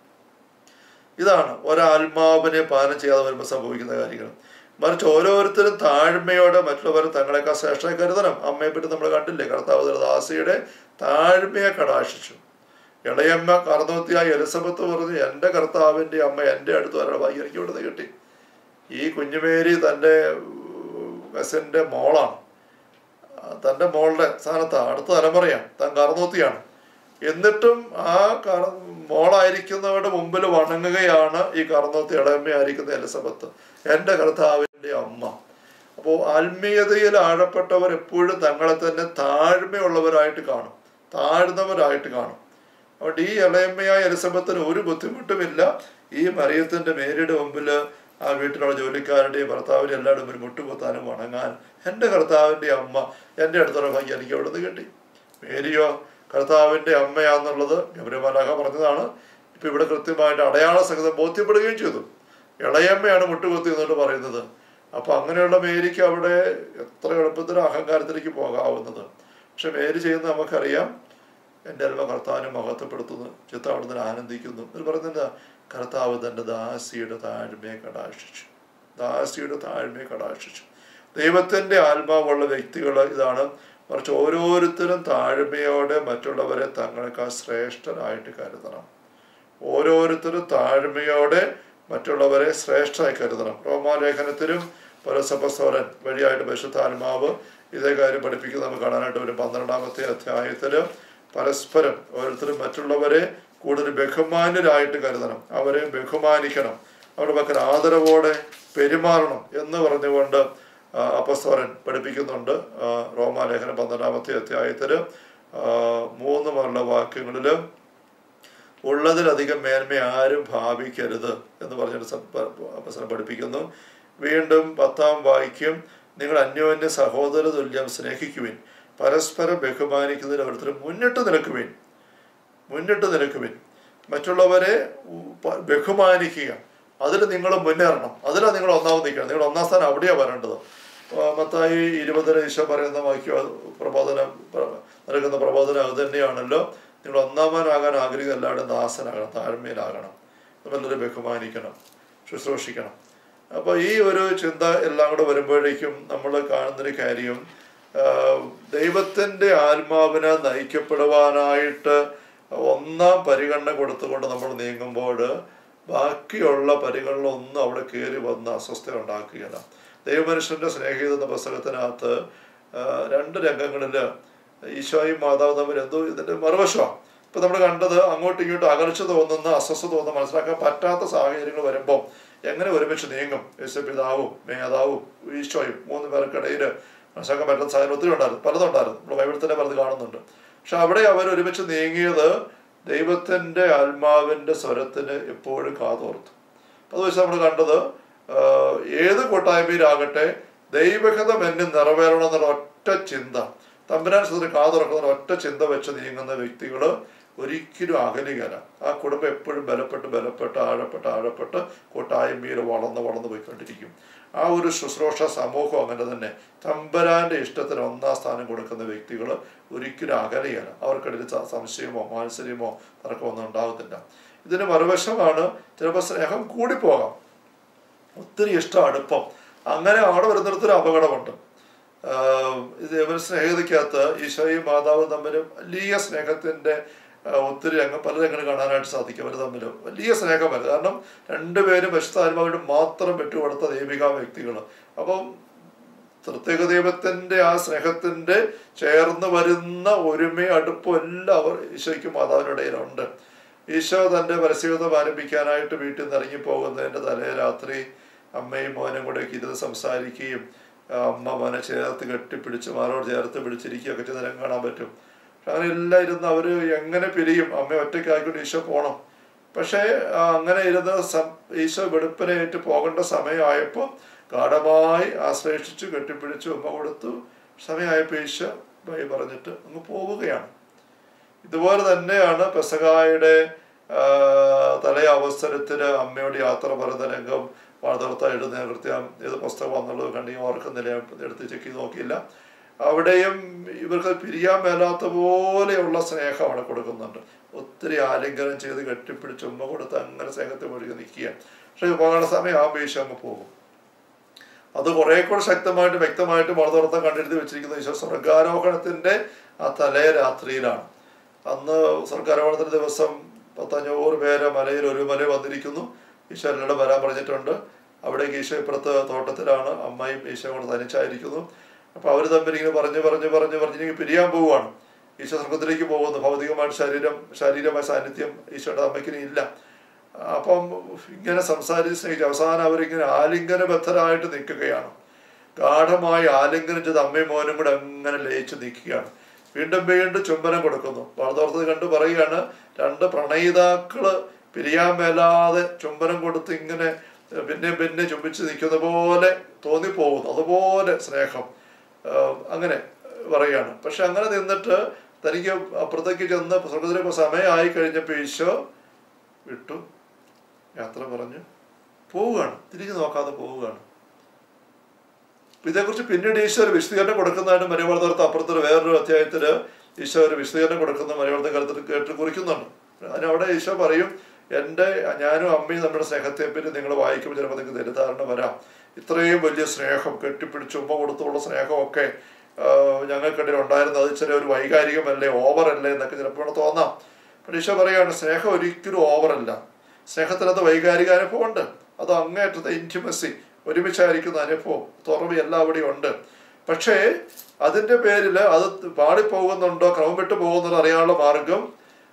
ഇതാണ് ഒരാത്മാവിനെ പാനം ചെയ്യാതെ വരുമ്പോൾ സംഭവിക്കുന്ന കാര്യങ്ങൾ മറിച്ച് ഓരോരുത്തരും താഴ്മയോടെ മറ്റുള്ളവരെ തങ്ങളെക്കാൾ ശ്രേഷ്ഠമായി കരുതണം അമ്മയെ പറ്റി നമ്മൾ കണ്ടില്ലേ കർത്താവ് ദാസിയുടെ താഴ്മയെ കടാക്ഷിച്ചു ഇളയമ്മ കർന്നോത്തിയായ എലിസബത്ത് പറഞ്ഞു എൻ്റെ കർത്താവിൻ്റെ അമ്മ എൻ്റെ അടുത്ത് വരണം ഭാഗ്യം എനിക്ക് ഇവിടുന്ന് കിട്ടി ഈ കുഞ്ഞുമേരി തൻ്റെ കസിൻ്റെ മോളാണ് ആ, തൻ്റെ മോളുടെ സ്ഥാനത്താണ് അടുത്ത തലമുറയാണ് താൻ കർന്നൂത്തിയാണ് എന്നിട്ടും ആ കർ മോളായിരിക്കുന്നവരുടെ മുമ്പിൽ വണങ്ങുകയാണ് ഈ കർന്നൂത്തി ഇളയമ്മയായിരിക്കുന്ന എലിസബത്ത് എൻ്റെ കർത്താവിൻ്റെ അമ്മ അപ്പോൾ ആത്മീയതയിൽ ആഴപ്പെട്ടവർ എപ്പോഴും തങ്ങളെ തന്നെ താഴ്മയുള്ളവരായിട്ട് കാണും താഴ്ന്നവരായിട്ട് കാണും അതുകൊണ്ട് ഈ ഇളയമ്മയായ എലിസബത്തിന് ഒരു ബുദ്ധിമുട്ടുമില്ല ഈ മറിയത്തിന്റെ മേരിയുടെ മുമ്പിൽ ആ വീട്ടിലുള്ള ജോലിക്കാരുടെയും ഭർത്താവിൻ്റെ എല്ലാവരും ഒരു മുട്ടുകുത്താനും വണങ്ങാൻ എൻ്റെ കർത്താവിൻ്റെ അമ്മ എൻ്റെ അടുത്തുള്ള ഭാഗ്യം എനിക്ക് അവിടെ നിന്ന് കിട്ടി മേരിയോ കർത്താവിൻ്റെ അമ്മയാന്നുള്ളത് ഗബ്രമലാഹ പറഞ്ഞതാണ് ഇപ്പം ഇവിടെ കൃത്യമായിട്ട് അടയാള സഹിതം ബോധ്യപ്പെടുകയും ചെയ്തു ഇളയമ്മയാണ് മുട്ടുകുത്തി എന്നിട്ട് പറയുന്നത് അപ്പൊ അങ്ങനെയുള്ള മേരിക്ക് അവിടെ എത്ര എളുപ്പത്തിൽ അഹങ്കാരത്തിലേക്ക് പോകാവുന്നത് പക്ഷെ മേരി ചെയ്യുന്നത് നമുക്കറിയാം എൻ്റെ അൽമ കർത്താവിനെ മഹത്വപ്പെടുത്തുന്നു ചിത്ത അവിടെ നിന്ന് ആനന്ദിക്കുന്നു എന്ന് പറയുന്നത് കർത്താവ് തൻ്റെ ദാസിയുടെ താഴ്മയെ കടാക്ഷിച്ചു ദാസിയുടെ താഴ്മയെ കടാക്ഷിച്ചു ദൈവത്തിൻ്റെ ആത്മാവുള്ള വ്യക്തികൾ ഇതാണ് മറിച്ച് ഓരോരുത്തരും താഴ്മയോടെ മറ്റുള്ളവരെ തങ്ങളെക്കാൾ ശ്രേഷ്ഠരായിട്ട് കരുതണം ഓരോരുത്തരും താഴ്മയോടെ മറ്റുള്ളവരെ ശ്രേഷ്ഠമായി കരുതണം റോമാലേഖനത്തിലും പരസപസ്വരൻ വഴിയായിട്ട് പരിശുദ്ധാത്മാവ് ഇതേ കാര്യം പഠിപ്പിക്കുന്നത് നമുക്ക് കാണാനായിട്ട് വരും പന്ത്രണ്ടാമത്തെ അധ്യായത്തിൽ പരസ്പരം ഓരോരുത്തരും മറ്റുള്ളവരെ കൂടുതൽ ബഹുമാന്യരായിട്ട് കരുതണം അവരെ ബഹുമാനിക്കണം അവരുടെ പക്കൽ ആദരവോടെ പെരുമാറണം എന്ന് പറഞ്ഞുകൊണ്ട് ആ, അപ്പസ്തോലൻ പഠിപ്പിക്കുന്നുണ്ട് ആ, റോമാലേഖനം പന്ത്രണ്ടാമത്തെ അധ്യായത്തിൽ മൂന്ന് മുതലുള്ള വാക്യങ്ങളിൽ ഉള്ളതിലധികം മേന്മ ആരും ഭാവിക്കരുത് എന്ന് പറഞ്ഞിട്ട് സ- പ- അപ്പസ്തലൻ പഠിപ്പിക്കുന്നു വീണ്ടും പത്താം വാക്യം നിങ്ങൾ അന്യോന്യ സഹോദര തുല്യം സ്നേഹിക്കുവിൻ പരസ്പരം ബഹുമാനിക്കുന്നതിൽ ഓരോരുത്തർ മുന്നിട്ട് നിൽക്കുവിൻ മുന്നിട്ട് നിൽക്കുവിൻ മറ്റുള്ളവരെ ഉ- പ- ബഹുമാനിക്കുക അതിൽ നിങ്ങൾ മുന്നേറണം അതിലാണ് നിങ്ങൾ ഒന്നാമത് നിൽക്കണം നിങ്ങൾ ഒന്നാം സ്ഥാനം അവിടെയാണ് വരേണ്ടത് ആ, മത്തായി ഇരുപതിന് ഈശോ പറയുന്ന വാക്യം അത് പ്രബോധനം പ്ര- നൽകുന്ന പ്രബോധനം അത് തന്നെയാണല്ലോ നിങ്ങൾ ഒന്നാമനാകാൻ ആഗ്രഹിക്കുന്ന എല്ലാവരും ദാസനാകണം താഴ്മയിലാകണം നല്ലൊരു ബഹുമാനിക്കണം ശുശ്രൂഷിക്കണം അപ്പോൾ ഈ ഒരു ചിന്ത എല്ലാം കൂടെ വരുമ്പോഴേക്കും നമ്മൾ കാണുന്നൊരു കാര്യം ആ, ദൈവത്തിൻ്റെ ആത്മാവിനെ നയിക്കപ്പെടുവാനായിട്ട് ഒന്നാം പരിഗണന കൊടുത്തുകൊണ്ട് നമ്മൾ നീങ്ങുമ്പോൾ ബാക്കിയുള്ള പരിഗണനൊന്നും അവിടെ കയറി വന്ന് അസ്വസ്ഥ ഉണ്ടാക്കുകയില്ല ദൈവമനുഷ്യൻ്റെ സ്നേഹിത എന്ന പുസ്തകത്തിനകത്ത് ആ, രണ്ട് രംഗങ്ങളിൽ ഈശോയും മാതാവും തമ്മിൽ എന്തോ ഇതിൻ്റെ മറുവശമാണ് ഇപ്പം നമ്മൾ കണ്ടത് അങ്ങോട്ടും ഇങ്ങോട്ടും അകർച്ച തോന്നുന്ന അസ്വസ്ഥ തോന്നുന്ന മനസ്സിലാക്കാൻ പറ്റാത്ത സാഹചര്യങ്ങൾ വരുമ്പോൾ എങ്ങനെ ഒരുമിച്ച് നീങ്ങും യേശു പിതാവും മേധാവും ഈശോയും മൂന്ന് പേർക്കിടയിൽ മനസ്സിലാക്കാൻ പറ്റുന്ന സാഹചര്യം ഒത്തിരി ഉണ്ടായിരുന്നു പലതും ഉണ്ടായിരുന്നു നമ്മൾ ബൈബിളിൽ തന്നെ പലത് കാണുന്നുണ്ട് പക്ഷെ അവിടെ അവർ ഒരുമിച്ച് നീങ്ങിയത് ദൈവത്തിൻ്റെ ആത്മാവിൻ്റെ സ്വരത്തിന് എപ്പോഴും കാതോർത്തു അത് വെച്ച് നമ്മൾ കണ്ടത് ആ, ഏത് കൂട്ടായ്മയിലാകട്ടെ ദൈവഹിതം എന്നിൽ നിറവേറണം എന്നുള്ള ഒറ്റ ചിന്ത തമ്പുരാൻ സുഖത്തിന് കാതുറക്കുന്ന ഒറ്റ ചിന്ത വെച്ച് നീങ്ങുന്ന വ്യക്തികൾ ഒരിക്കലും അകലുകയല്ല ആ കുടുംബം എപ്പോഴും ബലപ്പെട്ട് ബലപ്പെട്ട് ആഴപ്പെട്ട് ആഴപ്പെട്ട് കൂട്ടായ്മയിൽ വളർന്ന് വളർന്ന് പോയിക്കൊണ്ടിരിക്കും ആ ഒരു ശുശ്രൂഷ സമൂഹം അങ്ങനെ തന്നെ തമ്പരാന്റെ ഇഷ്ടത്തിന് ഒന്നാം സ്ഥാനം കൊടുക്കുന്ന വ്യക്തികൾ ഒരിക്കലും അകലെയല്ല അവർക്കിടയിൽ സ- സംശയമോ മാത്സര്യമോ തർക്കമോ ഒന്നും ഉണ്ടാകത്തില്ല ഇതിന് മറുവശമാണ് ചിലപ്പോൾ സ്നേഹം കൂടിപ്പോകാം ഒത്തിരി ഇഷ്ടം അടുപ്പം അങ്ങനെ അവിടെ വരുന്നിടത്തൊരു അപകടമുണ്ട് ആഹ് ഇത് ഇവർ സ്നേഹിതയ്ക്കകത്ത് ഈശോയും മാതാവും തമ്മിൽ വലിയ സ്നേഹത്തിന്റെ ആഹ് ഒത്തിരി രംഗം പല രംഗങ്ങൾ കാണാനായിട്ട് സാധിക്കും അവർ തമ്മിൽ വലിയ സ്നേഹമല്ല കാരണം രണ്ടുപേരും വിശുദ്ധാത്മാവിന് മാത്രം വിട്ടുകൊടുത്ത ദൈവിക വ്യക്തികൾ അപ്പം പ്രത്യേക ദൈവത്തിന്റെ ആ സ്നേഹത്തിന്റെ ചേർന്ന് വരുന്ന ഒരുമ അടുപ്പം എല്ലാം അവർ ഈശോയ്ക്കും മാതാവിനിടയിലുണ്ട് ഈശോ തന്റെ പരസ്യഗതം ആരംഭിക്കാനായിട്ട് വീട്ടിൽ നിന്ന് ഇറങ്ങി പോകുന്നതിന്റെ തലേ രാത്രി അമ്മയും മോനും കൂടെ ഒക്കെ ഇരുന്ന് സംസാരിക്കുകയും ആ അമ്മ മോനെ ചേർത്ത് കെട്ടിപ്പിടിച്ച് മാറോട് ചേർത്ത് പിടിച്ചിരിക്കുകയൊക്കെ ചെയ്യുന്ന കാണാൻ പറ്റും പക്ഷെ അങ്ങനെ എല്ലാം ഇരുന്ന് അവര് എങ്ങനെ പിരിയും അമ്മ ഒറ്റയ്ക്കായിക്കൊണ്ട് ഈശോ പോണം പക്ഷേ ആ, അങ്ങനെ ഇരുന്ന് സം- ഈശോ വെളുപ്പിനേറ്റ് പോകേണ്ട സമയമായപ്പോൾ ഗാഠമായി ആശ്ലേഷിച്ചു കെട്ടിപ്പിടിച്ചു ഉമ്മ കൊടുത്തു സമയമായപ്പോൾ ഈശോ ബൈ പറഞ്ഞിട്ട് അങ്ങ് പോവുകയാണ് ഇതുപോലെ തന്നെയാണ് പെസകായുടെ ആ, തലേ അവസരത്തിന് അമ്മയോട് യാത്ര പറയുന്ന രംഗം വാർത്തർത്ത എഴുതുന്ന കൃത്യം ഏത് പുസ്തകം എന്നുള്ളത് കണ്ടെങ്കിൽ ഓർക്കുന്നില്ല ഞാൻ എടുത്ത് ചെക്ക് ചെയ്ത് നോക്കിയില്ല അവിടെയും ഇവർക്ക് പിരിയാൻ മേലാത്ത പോലെയുള്ള സ്നേഹം അവിടെ കൊടുക്കുന്നുണ്ട് ഒത്തിരി ആലിംഗനം ചെയ്ത് കെട്ടിപ്പിടിച്ച് ഉമ്മ കൊടുത്ത് അങ്ങനെ സ്നേഹത്തെ ഒഴുകി നിൽക്കുക പക്ഷെ പോകേണ്ട സമയം ആ ബീശ അങ്ങ് പോകും അത് കുറെ കൂടെ ശക്തമായിട്ട് വ്യക്തമായിട്ട് വളർത്തുറത്തം കണ്ടെടുത്ത് വെച്ചിരിക്കുന്ന ഈശോ സ്വർഗാരോഹണത്തിന്റെ ആ തലേ രാത്രിയിലാണ് അന്ന് സ്വർഗാരോഹണത്തിന്റെ ദിവസം പത്തഞ്ഞൂറ് പേര് മലയിൽ ഒരു മല വന്നിരിക്കുന്നു ഈശോ എന്നോട് വരാൻ പറഞ്ഞിട്ടുണ്ട് അവിടേക്ക് ഈശോ ഇപ്പുറത്ത് തോട്ടത്തിലാണ് അമ്മയും ഈശോ കൂടെ തനിച്ചായിരിക്കുന്നു അപ്പൊ അവർ തമ്മിൽ ഇങ്ങനെ പറഞ്ഞു പറഞ്ഞു പറഞ്ഞു പറഞ്ഞ് ഇങ്ങനെ പിരിയാൻ പോവുകയാണ് ഈശോ സ്വർഗത്തിലേക്ക് പോകുന്നു ഭൗതികമായിട്ട് ശരീരം ശാരീരമായ സാന്നിധ്യം ഈശോയുടെ അമ്മയ്ക്കിനി ഇല്ല അപ്പം ഇങ്ങനെ സംസാരിച്ച് സ്നേഹിച്ച് അവസാനം അവരിങ്ങനെ ആലിംഗനബദ്ധരായിട്ട് നിൽക്കുകയാണ് ഗാഠമായി ആലിംഗനം ചെയ്ത് അമ്മയും മോനും കൂടെ അങ്ങനെ ലയിച്ച് നിൽക്കുകയാണ് വീണ്ടും വീണ്ടും ചുംബനം കൊടുക്കുന്നു വളർത്തോർത്തത് കണ്ട് പറയുകയാണ് രണ്ട് പ്രണയിതാക്കള് പിരിയാൻ മേലാതെ ചുംബനം കൊടുത്ത് ഇങ്ങനെ പിന്നെ പിന്നെ ചുംബിച്ച് നിൽക്കുന്ന പോലെ തോന്നിപ്പോകുന്നു അതുപോലെ സ്നേഹം ആഹ് അങ്ങനെ പറയുകയാണ് പക്ഷെ അങ്ങനെ നിന്നിട്ട് തനിക്ക് അപ്പുറത്തേക്ക് ചെന്ന് സ്വർഗത്തിലേക്ക് സമയമായി കഴിഞ്ഞപ്പോൾ ഈശോ വിട്ടു യാത്ര പറഞ്ഞു പോവുകയാണ് തിരിഞ്ഞു നോക്കാതെ പോവുകയാണ് അപ്പൊ ഇതേക്കുറിച്ച് പിന്നീട് ഈശോ ഒരു വിശദീകരണം കൊടുക്കുന്നതായിട്ട് മലയാളത്തർത്ത് അപ്പുറത്തൊരു വേറൊരു അധ്യായത്തിൽ ഈശോ ഒരു വിശദീകരണം കൊടുക്കുന്ന മലയാളത്തെ കാലത്തിൽ കേട്ട് കുറിക്കുന്നുണ്ട് അതിനവിടെ ഈശോ പറയും എൻ്റെ ഞാനും അമ്മയും നമ്മുടെ സ്നേഹത്തെ പറ്റി നിങ്ങൾ വായിക്കുമ്പോൾ ചിലപ്പോൾ നിങ്ങൾക്ക് തെറ്റിദ്ധാരണ വരാം ഇത്രയും വലിയ സ്നേഹം കെട്ടിപ്പിടിച്ച് ഉമ്മ കൊടുത്തുള്ള സ്നേഹമൊക്കെ ആഹ് ഞങ്ങൾക്കിടയിൽ ഉണ്ടായിരുന്നത് അത് ചില ഒരു വൈകാരികമല്ലേ ഓവറല്ലേ എന്നൊക്കെ ചിലപ്പോൾ തോന്നാം പക്ഷേ ഈശോ പറയാണ് സ്നേഹം ഒരിക്കലും ഓവറല്ല സ്നേഹത്തിനകത്ത് വൈകാരിക അനുഭവം ഉണ്ട് അത് അങ്ങേറ്റത്തെ ഇൻറ്റിമസി ഒരുമിച്ചായിരിക്കുന്ന അനുഭവം തുറവ് എല്ലാം അവിടെയും ഉണ്ട് പക്ഷേ അതിൻ്റെ പേരിൽ അത് പാടിപ്പോകുന്നുണ്ടോ ക്രമം വിട്ടു പോകുന്നുണ്ടോ അറിയാനുള്ള മാർഗം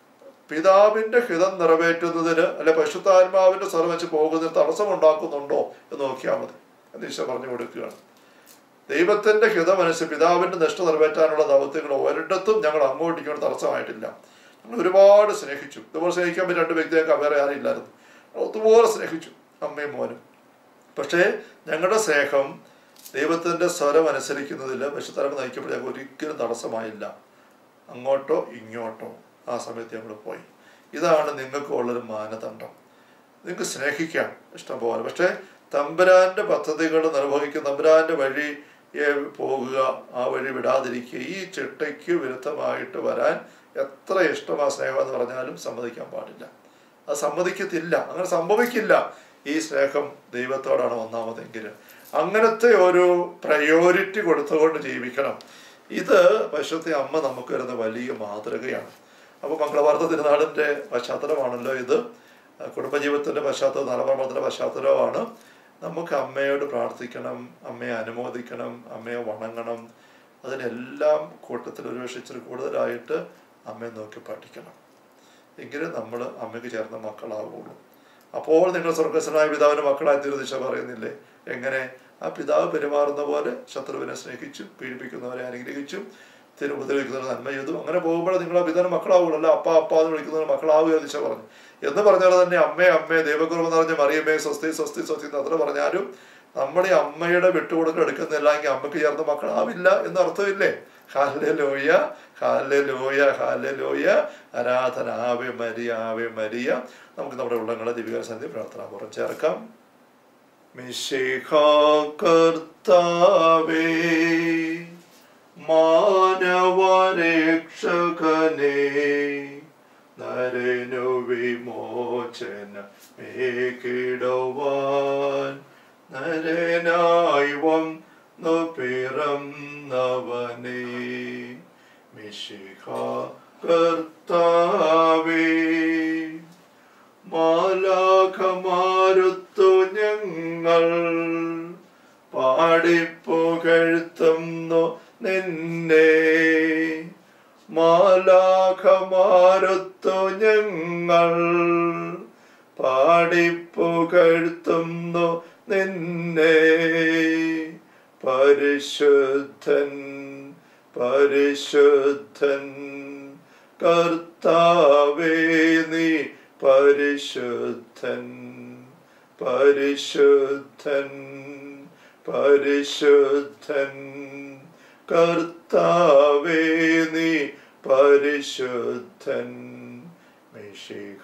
പിതാവിന്റെ ഹിതം നിറവേറ്റുന്നതിന് അല്ലെ പശുത്താത്മാവിന്റെ സ്വരം വെച്ച് പോകുന്നതിന് തടസ്സമുണ്ടാക്കുന്നുണ്ടോ എന്ന് നോക്കിയാൽ മതി എന്ന് ഈശോ പറഞ്ഞു കൊടുക്കുകയാണ് ദൈവത്തിന്റെ ഹിതമനുസരിച്ച് പിതാവിന്റെ നിഷ്ഠ നിറവേറ്റാനുള്ള ദൗത്യങ്ങൾ ഒരിടത്തും ഞങ്ങൾ അങ്ങോട്ടും ഇങ്ങോട്ടും തടസ്സമായിട്ടില്ല ഞങ്ങൾ ഒരുപാട് സ്നേഹിച്ചു ഇതുപോലെ സ്നേഹിക്കാൻ പറ്റിയ രണ്ട് വ്യക്തിയൊക്കെ വേറെ ആരും ഇല്ലായിരുന്നു അതുപോലെ സ്നേഹിച്ചു അമ്മയും മോനും പക്ഷേ ഞങ്ങളുടെ സ്നേഹം ദൈവത്തിന്റെ സ്വരം അനുസരിക്കുന്നതിൽ പശുത്തലമ നയിക്കപ്പോൾ ഞങ്ങൾക്ക് ഒരിക്കലും തടസ്സമായില്ല അങ്ങോട്ടോ ഇങ്ങോട്ടോ ആ സമയത്ത് ഞങ്ങൾ പോയി ഇതാണ് നിങ്ങൾക്ക് ഉള്ളൊരു മാനദണ്ഡം നിങ്ങൾക്ക് സ്നേഹിക്കാം ഇഷ്ടം പോലെ പക്ഷേ തമ്പുരാന്റെ പദ്ധതികൾ നിർവഹിക്കുന്ന തമ്പുരാന്റെ വഴി പോകുക ആ വഴി വിടാതിരിക്കുക ഈ ചിട്ടയ്ക്ക് വിരുദ്ധമായിട്ട് വരാൻ എത്ര ഇഷ്ടമാ സ്നേഹം എന്ന് പറഞ്ഞാലും സമ്മതിക്കാൻ പാടില്ല അത് സമ്മതിക്കത്തില്ല അങ്ങനെ സംഭവിക്കില്ല ഈ സ്നേഹം ദൈവത്തോടാണ് ഒന്നാമതെങ്കിൽ അങ്ങനത്തെ ഒരു പ്രയോറിറ്റി കൊടുത്തുകൊണ്ട് ജീവിക്കണം ഇത് പശുത്തെ അമ്മ നമുക്ക് വരുന്ന വലിയ മാതൃകയാണ് അപ്പോൾ മംഗളവാർത്ത തിരുനാളിൻ്റെ പശ്ചാത്തലമാണല്ലോ ഇത് കുടുംബജീവിതത്തിൻ്റെ പശ്ചാത്തലം നലമർമ്മത്തിൻ്റെ പശ്ചാത്തലമാണ് നമുക്ക് അമ്മയോട് പ്രാർത്ഥിക്കണം അമ്മയെ അനുമോദിക്കണം അമ്മയെ വണങ്ങണം അതിനെല്ലാം കൂട്ടത്തിൽ ഒരു പക്ഷേ ഇച്ചിരി കൂടുതലായിട്ട് അമ്മയെ നോക്കി പഠിക്കണം എങ്കിലും നമ്മൾ അമ്മയ്ക്ക് ചേർന്ന മക്കളാവുള്ളൂ അപ്പോൾ നിങ്ങൾ സ്വർഗസ്വനായ പിതാവിൻ്റെ മക്കളായി തീർദിശ പറയുന്നില്ലേ എങ്ങനെ ആ പിതാവ് പെരുമാറുന്ന പോലെ ശത്രുവിനെ സ്നേഹിച്ചും പീഡിപ്പിക്കുന്നവരെ അനുഗ്രഹിച്ചും തിരു ഉപദ്രവിക്കുന്നവരെ നന്മ ചെയ്തു അങ്ങനെ പോകുമ്പോൾ നിങ്ങൾ ആ പിതാവിന് മക്കളാവുള്ളൂ അല്ല അപ്പ അപ്പ എന്ന് വിളിക്കുന്നവർ മക്കളാവുക ദിശ പറഞ്ഞു എന്ന് പറഞ്ഞാൽ തന്നെ അമ്മേ അമ്മേ ദൈവകുറുമ നിറഞ്ഞ മറിയമ്മേ സ്വസ്തി സ്വസ്തി സ്വസ്തി എന്ന് അത്ര പറഞ്ഞാലും നമ്മുടെ അമ്മയുടെ വിട്ടുകൊടുക്കൽ എടുക്കുന്നില്ല എങ്കിൽ അമ്മയ്ക്ക് ചേർന്ന മക്കളാവില്ല എന്ന് അർത്ഥമില്ലേ hallelujah hallelujah hallelujah ആരാധന ആവെ മരിയ ആവെ മരിയ നമുക്ക് നമ്മുടെ ഉള്ളങ്ങളെ ദിവ്യ സന്ധി പ്രാർത്ഥന പുറം ചേർക്കാം കർത്താവേ മാനവരക്ഷകനേ നരനു വിമോചന മേകിടുവാൻ നരനായി വന്നു പിറന്നവനേ മിശിഹ കർത്താവേ മാലാഖമാരുത്തു ഞങ്ങൾ പാടിപ്പുകഴ്ത്തുന്നു നിന്നെ മാലാഖമാരുത്തു ഞങ്ങൾ പാടിപ്പുകഴ്ത്തുന്നു നിന്നെ പരിശുദ്ധൻ പരിശുദ്ധൻ കർത്താവേ നീ പരിശുദ്ധൻ പരിശുദ്ധൻ പരിശുദ്ധൻ കർത്താവേ നീ പരിശുദ്ധൻ മിശിഹ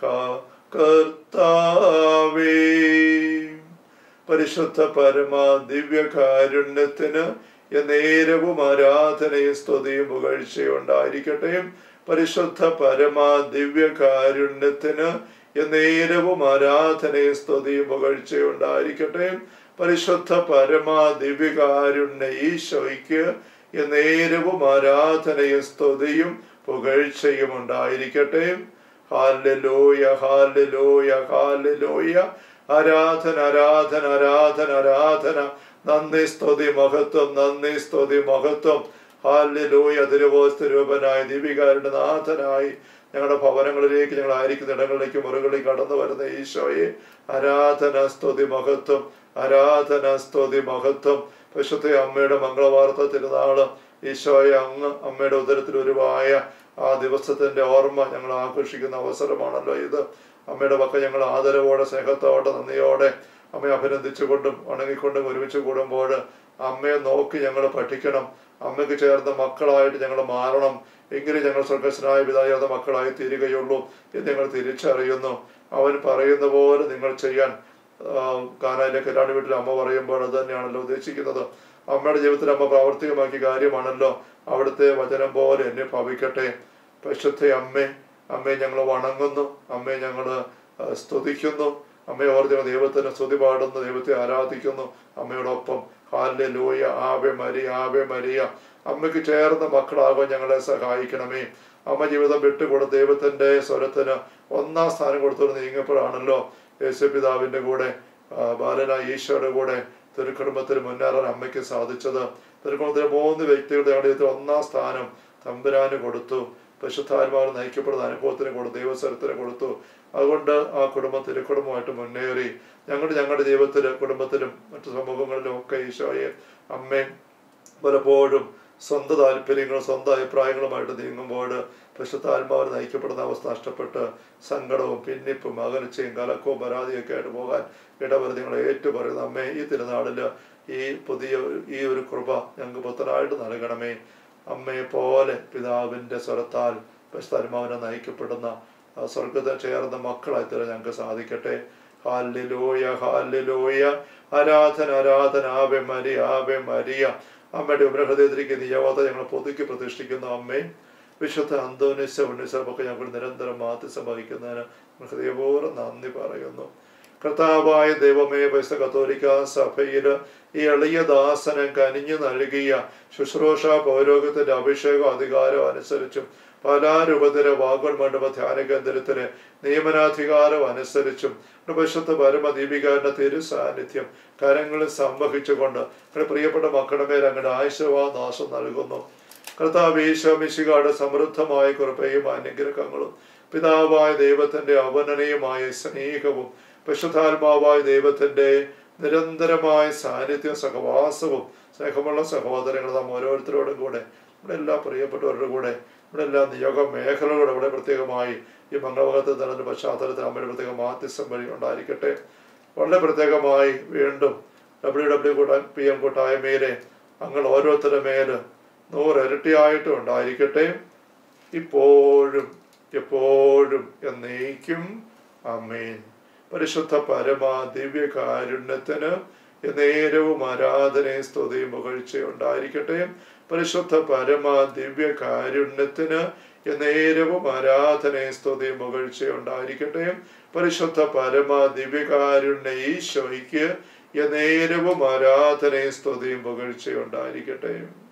കർത്താവേ പരിശുദ്ധ പരമ ദിവ്യകാരുണ്യത്തിന് നേരവും ആരാധനയും സ്തുതിയും പുകഴ്ചയും ഉണ്ടായിരിക്കട്ടെ പരിശുദ്ധ പരമ ദിവ്യകാരുണ്യത്തിന് നേരവും ആരാധനയും സ്തുതിയും പുകഴ്ചയും ഉണ്ടായിരിക്കട്ടെ പരിശുദ്ധ പരമ ദിവ്യകാരുണ്യ ഈശോയ്ക്ക് നേരവും ആരാധനയും സ്തുതിയും പുകഴ്ചയും ഉണ്ടായിരിക്കട്ടെ ഹാലലോയ ഹാലലോയ ഹാലലോയ ആരാധന ആരാധന ആരാധന ആരാധന നന്ദി സ്തുതി മഹത്വം നന്ദി സ്തുതി മഹത്വം ഹാലലോയ തിരുവോസ്തരൂപനായി ദീപികാരുടെ നാഥനായി ഞങ്ങളുടെ ഭവനങ്ങളിലേക്ക് ഞങ്ങൾ ആയിരിക്കുന്ന ഇടങ്ങളിലേക്ക് മുറികളിലേക്ക് കടന്നു വരുന്ന ഈശോയെ ആരാധന സ്തുതി മഹത്വം ആരാധന സ്തുതി മഹത്വം പശുത്തെ അമ്മയുടെ മംഗളവാർത്ത തിരുനാള് ഈശോയെ അങ്ങ് അമ്മയുടെ ഉദരത്തിൽ ഉരുവായ ആ ദിവസത്തിന്റെ ഓർമ്മ ഞങ്ങൾ ആഘോഷിക്കുന്ന അവസരമാണല്ലോ ഇത് അമ്മയുടെ പക്ക ഞങ്ങൾ ആദരവോടെ സ്നേഹത്തോടെ നന്ദിയോടെ അമ്മയെ അഭിനന്ദിച്ചുകൊണ്ടും വണങ്ങിക്കൊണ്ടും ഒരുമിച്ച് കൂടുമ്പോൾ അമ്മയെ നോക്കി ഞങ്ങൾ പഠിക്കണം അമ്മയ്ക്ക് ചേർന്ന മക്കളായിട്ട് ഞങ്ങൾ മാറണം എങ്കിലും ഞങ്ങൾ സ്വർഗസ്വനായ പിതാചേർന്ന മക്കളായി തീരുകയുള്ളൂ എന്ന് ഞങ്ങൾ തിരിച്ചറിയുന്നു അവൻ പറയുന്ന പോലെ നിങ്ങൾ ചെയ്യാൻ കാനായിലെ കല്യാണ വീട്ടിൽ അമ്മ പറയുമ്പോൾ അത് തന്നെയാണല്ലോ ഉദ്ദേശിക്കുന്നത് അമ്മയുടെ ജീവിതത്തിൽ അമ്മ പ്രാവർത്തികമാക്കിയ കാര്യമാണല്ലോ അവിടുത്തെ വചനം പോലെ എന്നെ ഭവിക്കട്ടെ പരിശുദ്ധ അമ്മേ അമ്മയെ ഞങ്ങൾ വണങ്ങുന്നു അമ്മയെ ഞങ്ങൾ സ്തുതിക്കുന്നു അമ്മയെ ഓർത്ത് ദൈവത്തിന് സ്തുതി പാടുന്നു ദൈവത്തെ ആരാധിക്കുന്നു അമ്മയോടൊപ്പം ഹാലെ ലൂയ ആവെ മരിയ ആവെ മരിയ അമ്മയ്ക്ക് ചേർന്ന മക്കളാകാൻ ഞങ്ങളെ സഹായിക്കണമേ അമ്മ ജീവിതം വിട്ടുകൊടുത്ത് ദൈവത്തിന്റെ സ്വരത്തിന് ഒന്നാം സ്ഥാനം കൊടുത്തു നീങ്ങപ്പോഴാണല്ലോ യേശുപിതാവിന്റെ കൂടെ ബാലനായ ഈശോയുടെ കൂടെ തിരുക്കുടുംബത്തിൽ മുന്നേറാൻ അമ്മയ്ക്ക് സാധിച്ചത് തിരുക്കുടുംബത്തിലെ മൂന്ന് വ്യക്തികളുടെ ഞങ്ങളുടെ ജീവിതത്തിൽ ഒന്നാം സ്ഥാനം തമ്പുരാന് കൊടുത്തു പരിശുദ്ധാത്മാവിൽ നയിക്കപ്പെടുന്ന അനുഭവത്തിന് കൊടുത്തു ദൈവസ്വരത്തിന് കൊടുത്തു അതുകൊണ്ട് ആ കുടുംബം തിരുക്കുടുംബമായിട്ട് മുന്നേറി ഞങ്ങളുടെ ഞങ്ങളുടെ ജീവിതത്തിലും കുടുംബത്തിലും മറ്റു സമൂഹങ്ങളിലും ഒക്കെ ഈശോയെ അമ്മയും പലപ്പോഴും സ്വന്തം താല്പര്യങ്ങളും സ്വന്തം അഭിപ്രായങ്ങളുമായിട്ട് നീങ്ങുമ്പോൾ പരിശുദ്ധാത്മാവിന് നയിക്കപ്പെടുന്ന അവസ്ഥ നഷ്ടപ്പെട്ട് സങ്കടവും ഭിന്നിപ്പും അകൽച്ചയും കലക്കവും പരാതിയൊക്കെ ആയിട്ട് പോകാൻ ഇടവരുത്തി ഞങ്ങൾ ഏറ്റുപറയുന്നു അമ്മേ ഈ തിരുനാളിൽ ഈ പുതിയ ഈ ഒരു കൃപ ഞങ്ങൾക്ക് പുത്തനായിട്ട് നൽകണമേ അമ്മയെ പോലെ പിതാവിൻ്റെ സ്വരത്താൽ പരിശുദ്ധാത്മാവിനെ നയിക്കപ്പെടുന്ന ആ സ്വർഗത്തെ ചേർന്ന മക്കളായി തീരാൻ ഞങ്ങൾക്ക് സാധിക്കട്ടെ ഹാലിലൂയ ഹാലിലൂയ ആരാധന ആരാധന ആവെ മരിയ ആവെ മരിയ അമ്മയുടെ ഉപരഹൃദയത്തിലേക്ക് നിയമത്തെ ഞങ്ങൾ പൊതുക്കി പ്രതിഷ്ഠിക്കുന്ന അമ്മേ വിശുദ്ധ അന്തോനിസ ഉണ്ണിസമൊക്കെ ഞങ്ങൾ നിരന്തരം മാധ്യസം വഹിക്കുന്നതിന് ഞങ്ങൾ ഹൃദയപൂർവ്വം നന്ദി പറയുന്നു കർത്താവായ ദൈവമേ പൈസ കത്തോലിക്ക സഭയിൽ ഈ എളിയ ദാസനം കനിഞ്ഞു നൽകിയ ശുശ്രൂഷ പൗരോഗത്തിന്റെ അഭിഷേകം അധികാരം അനുസരിച്ചും പലാരൂപത്തിലെ വാഗോൾ മണ്ഡപ ധ്യാന കേന്ദ്രത്തിലെ നിയമനാധികാരം അനുസരിച്ചും വിശുദ്ധ പരമദീപികാരന്റെ തിരു സാന്നിധ്യം കരങ്ങളിൽ സംവഹിച്ചുകൊണ്ട് ഞങ്ങളുടെ പ്രിയപ്പെട്ട മക്കളുടെ മേൽ അങ്ങയുടെ ആശീർവാദാശം നൽകുന്നു കർത്താവ് ഈശോമിശികാട് സമൃദ്ധമായ കൃപയും അനുഗ്രഹങ്ങളും പിതാവായ ദൈവത്തിന്റെ അവനനീയമായ സ്നേഹവും പരിശുദ്ധാത്മാവായ ദൈവത്തിന്റെ നിരന്തരമായ സാന്നിധ്യം സഹവാസവും സ്നേഹമുള്ള സഹോദരങ്ങൾ നാം ഓരോരുത്തരോടും കൂടെ നമ്മുടെ എല്ലാ പ്രിയപ്പെട്ടവരുടെ കൂടെ നമ്മുടെ എല്ലാ നിയോഗ മേഖലകളുടെ ഇവിടെ പ്രത്യേകമായി ഈ മംഗളഭഗത്ത് തന്നെ പശ്ചാത്തലത്തിൽ അമ്മയുടെ പ്രത്യേക മാധ്യസ്ഥം വഴി ഉണ്ടായിരിക്കട്ടെ വളരെ പ്രത്യേകമായി വീണ്ടും ഡബ്ല്യു ഡബ്ല്യു കൂട്ടാൻ പി എം കൂട്ടായ്മയിലെ അങ്ങൾ ഓരോരുത്തരുടെ മേല് നൂറിരട്ടിയായിട്ടും ഉണ്ടായിരിക്കട്ടെ ഇപ്പോഴും എപ്പോഴും എന്നേക്കും അമ്മേൻ പരിശുദ്ധ പരമാ ദിവ്യകാരുണ്യത്തിന് നേരവും ആരാധനയും സ്തുതിയും പുകഴ്ചയും ഉണ്ടായിരിക്കട്ടെ പരിശുദ്ധ പരമാ ദിവ്യകാരുണ്യത്തിന് നേരവും ആരാധനയും സ്തുതിയും പുകഴ്ചയും ഉണ്ടായിരിക്കട്ടെ പരിശുദ്ധ പരമാ ദിവ്യകാരുണ്യ ഈശോയ്ക്ക് നേരവും ആരാധനയും സ്തുതിയും പുകഴ്ചയും ഉണ്ടായിരിക്കട്ടെ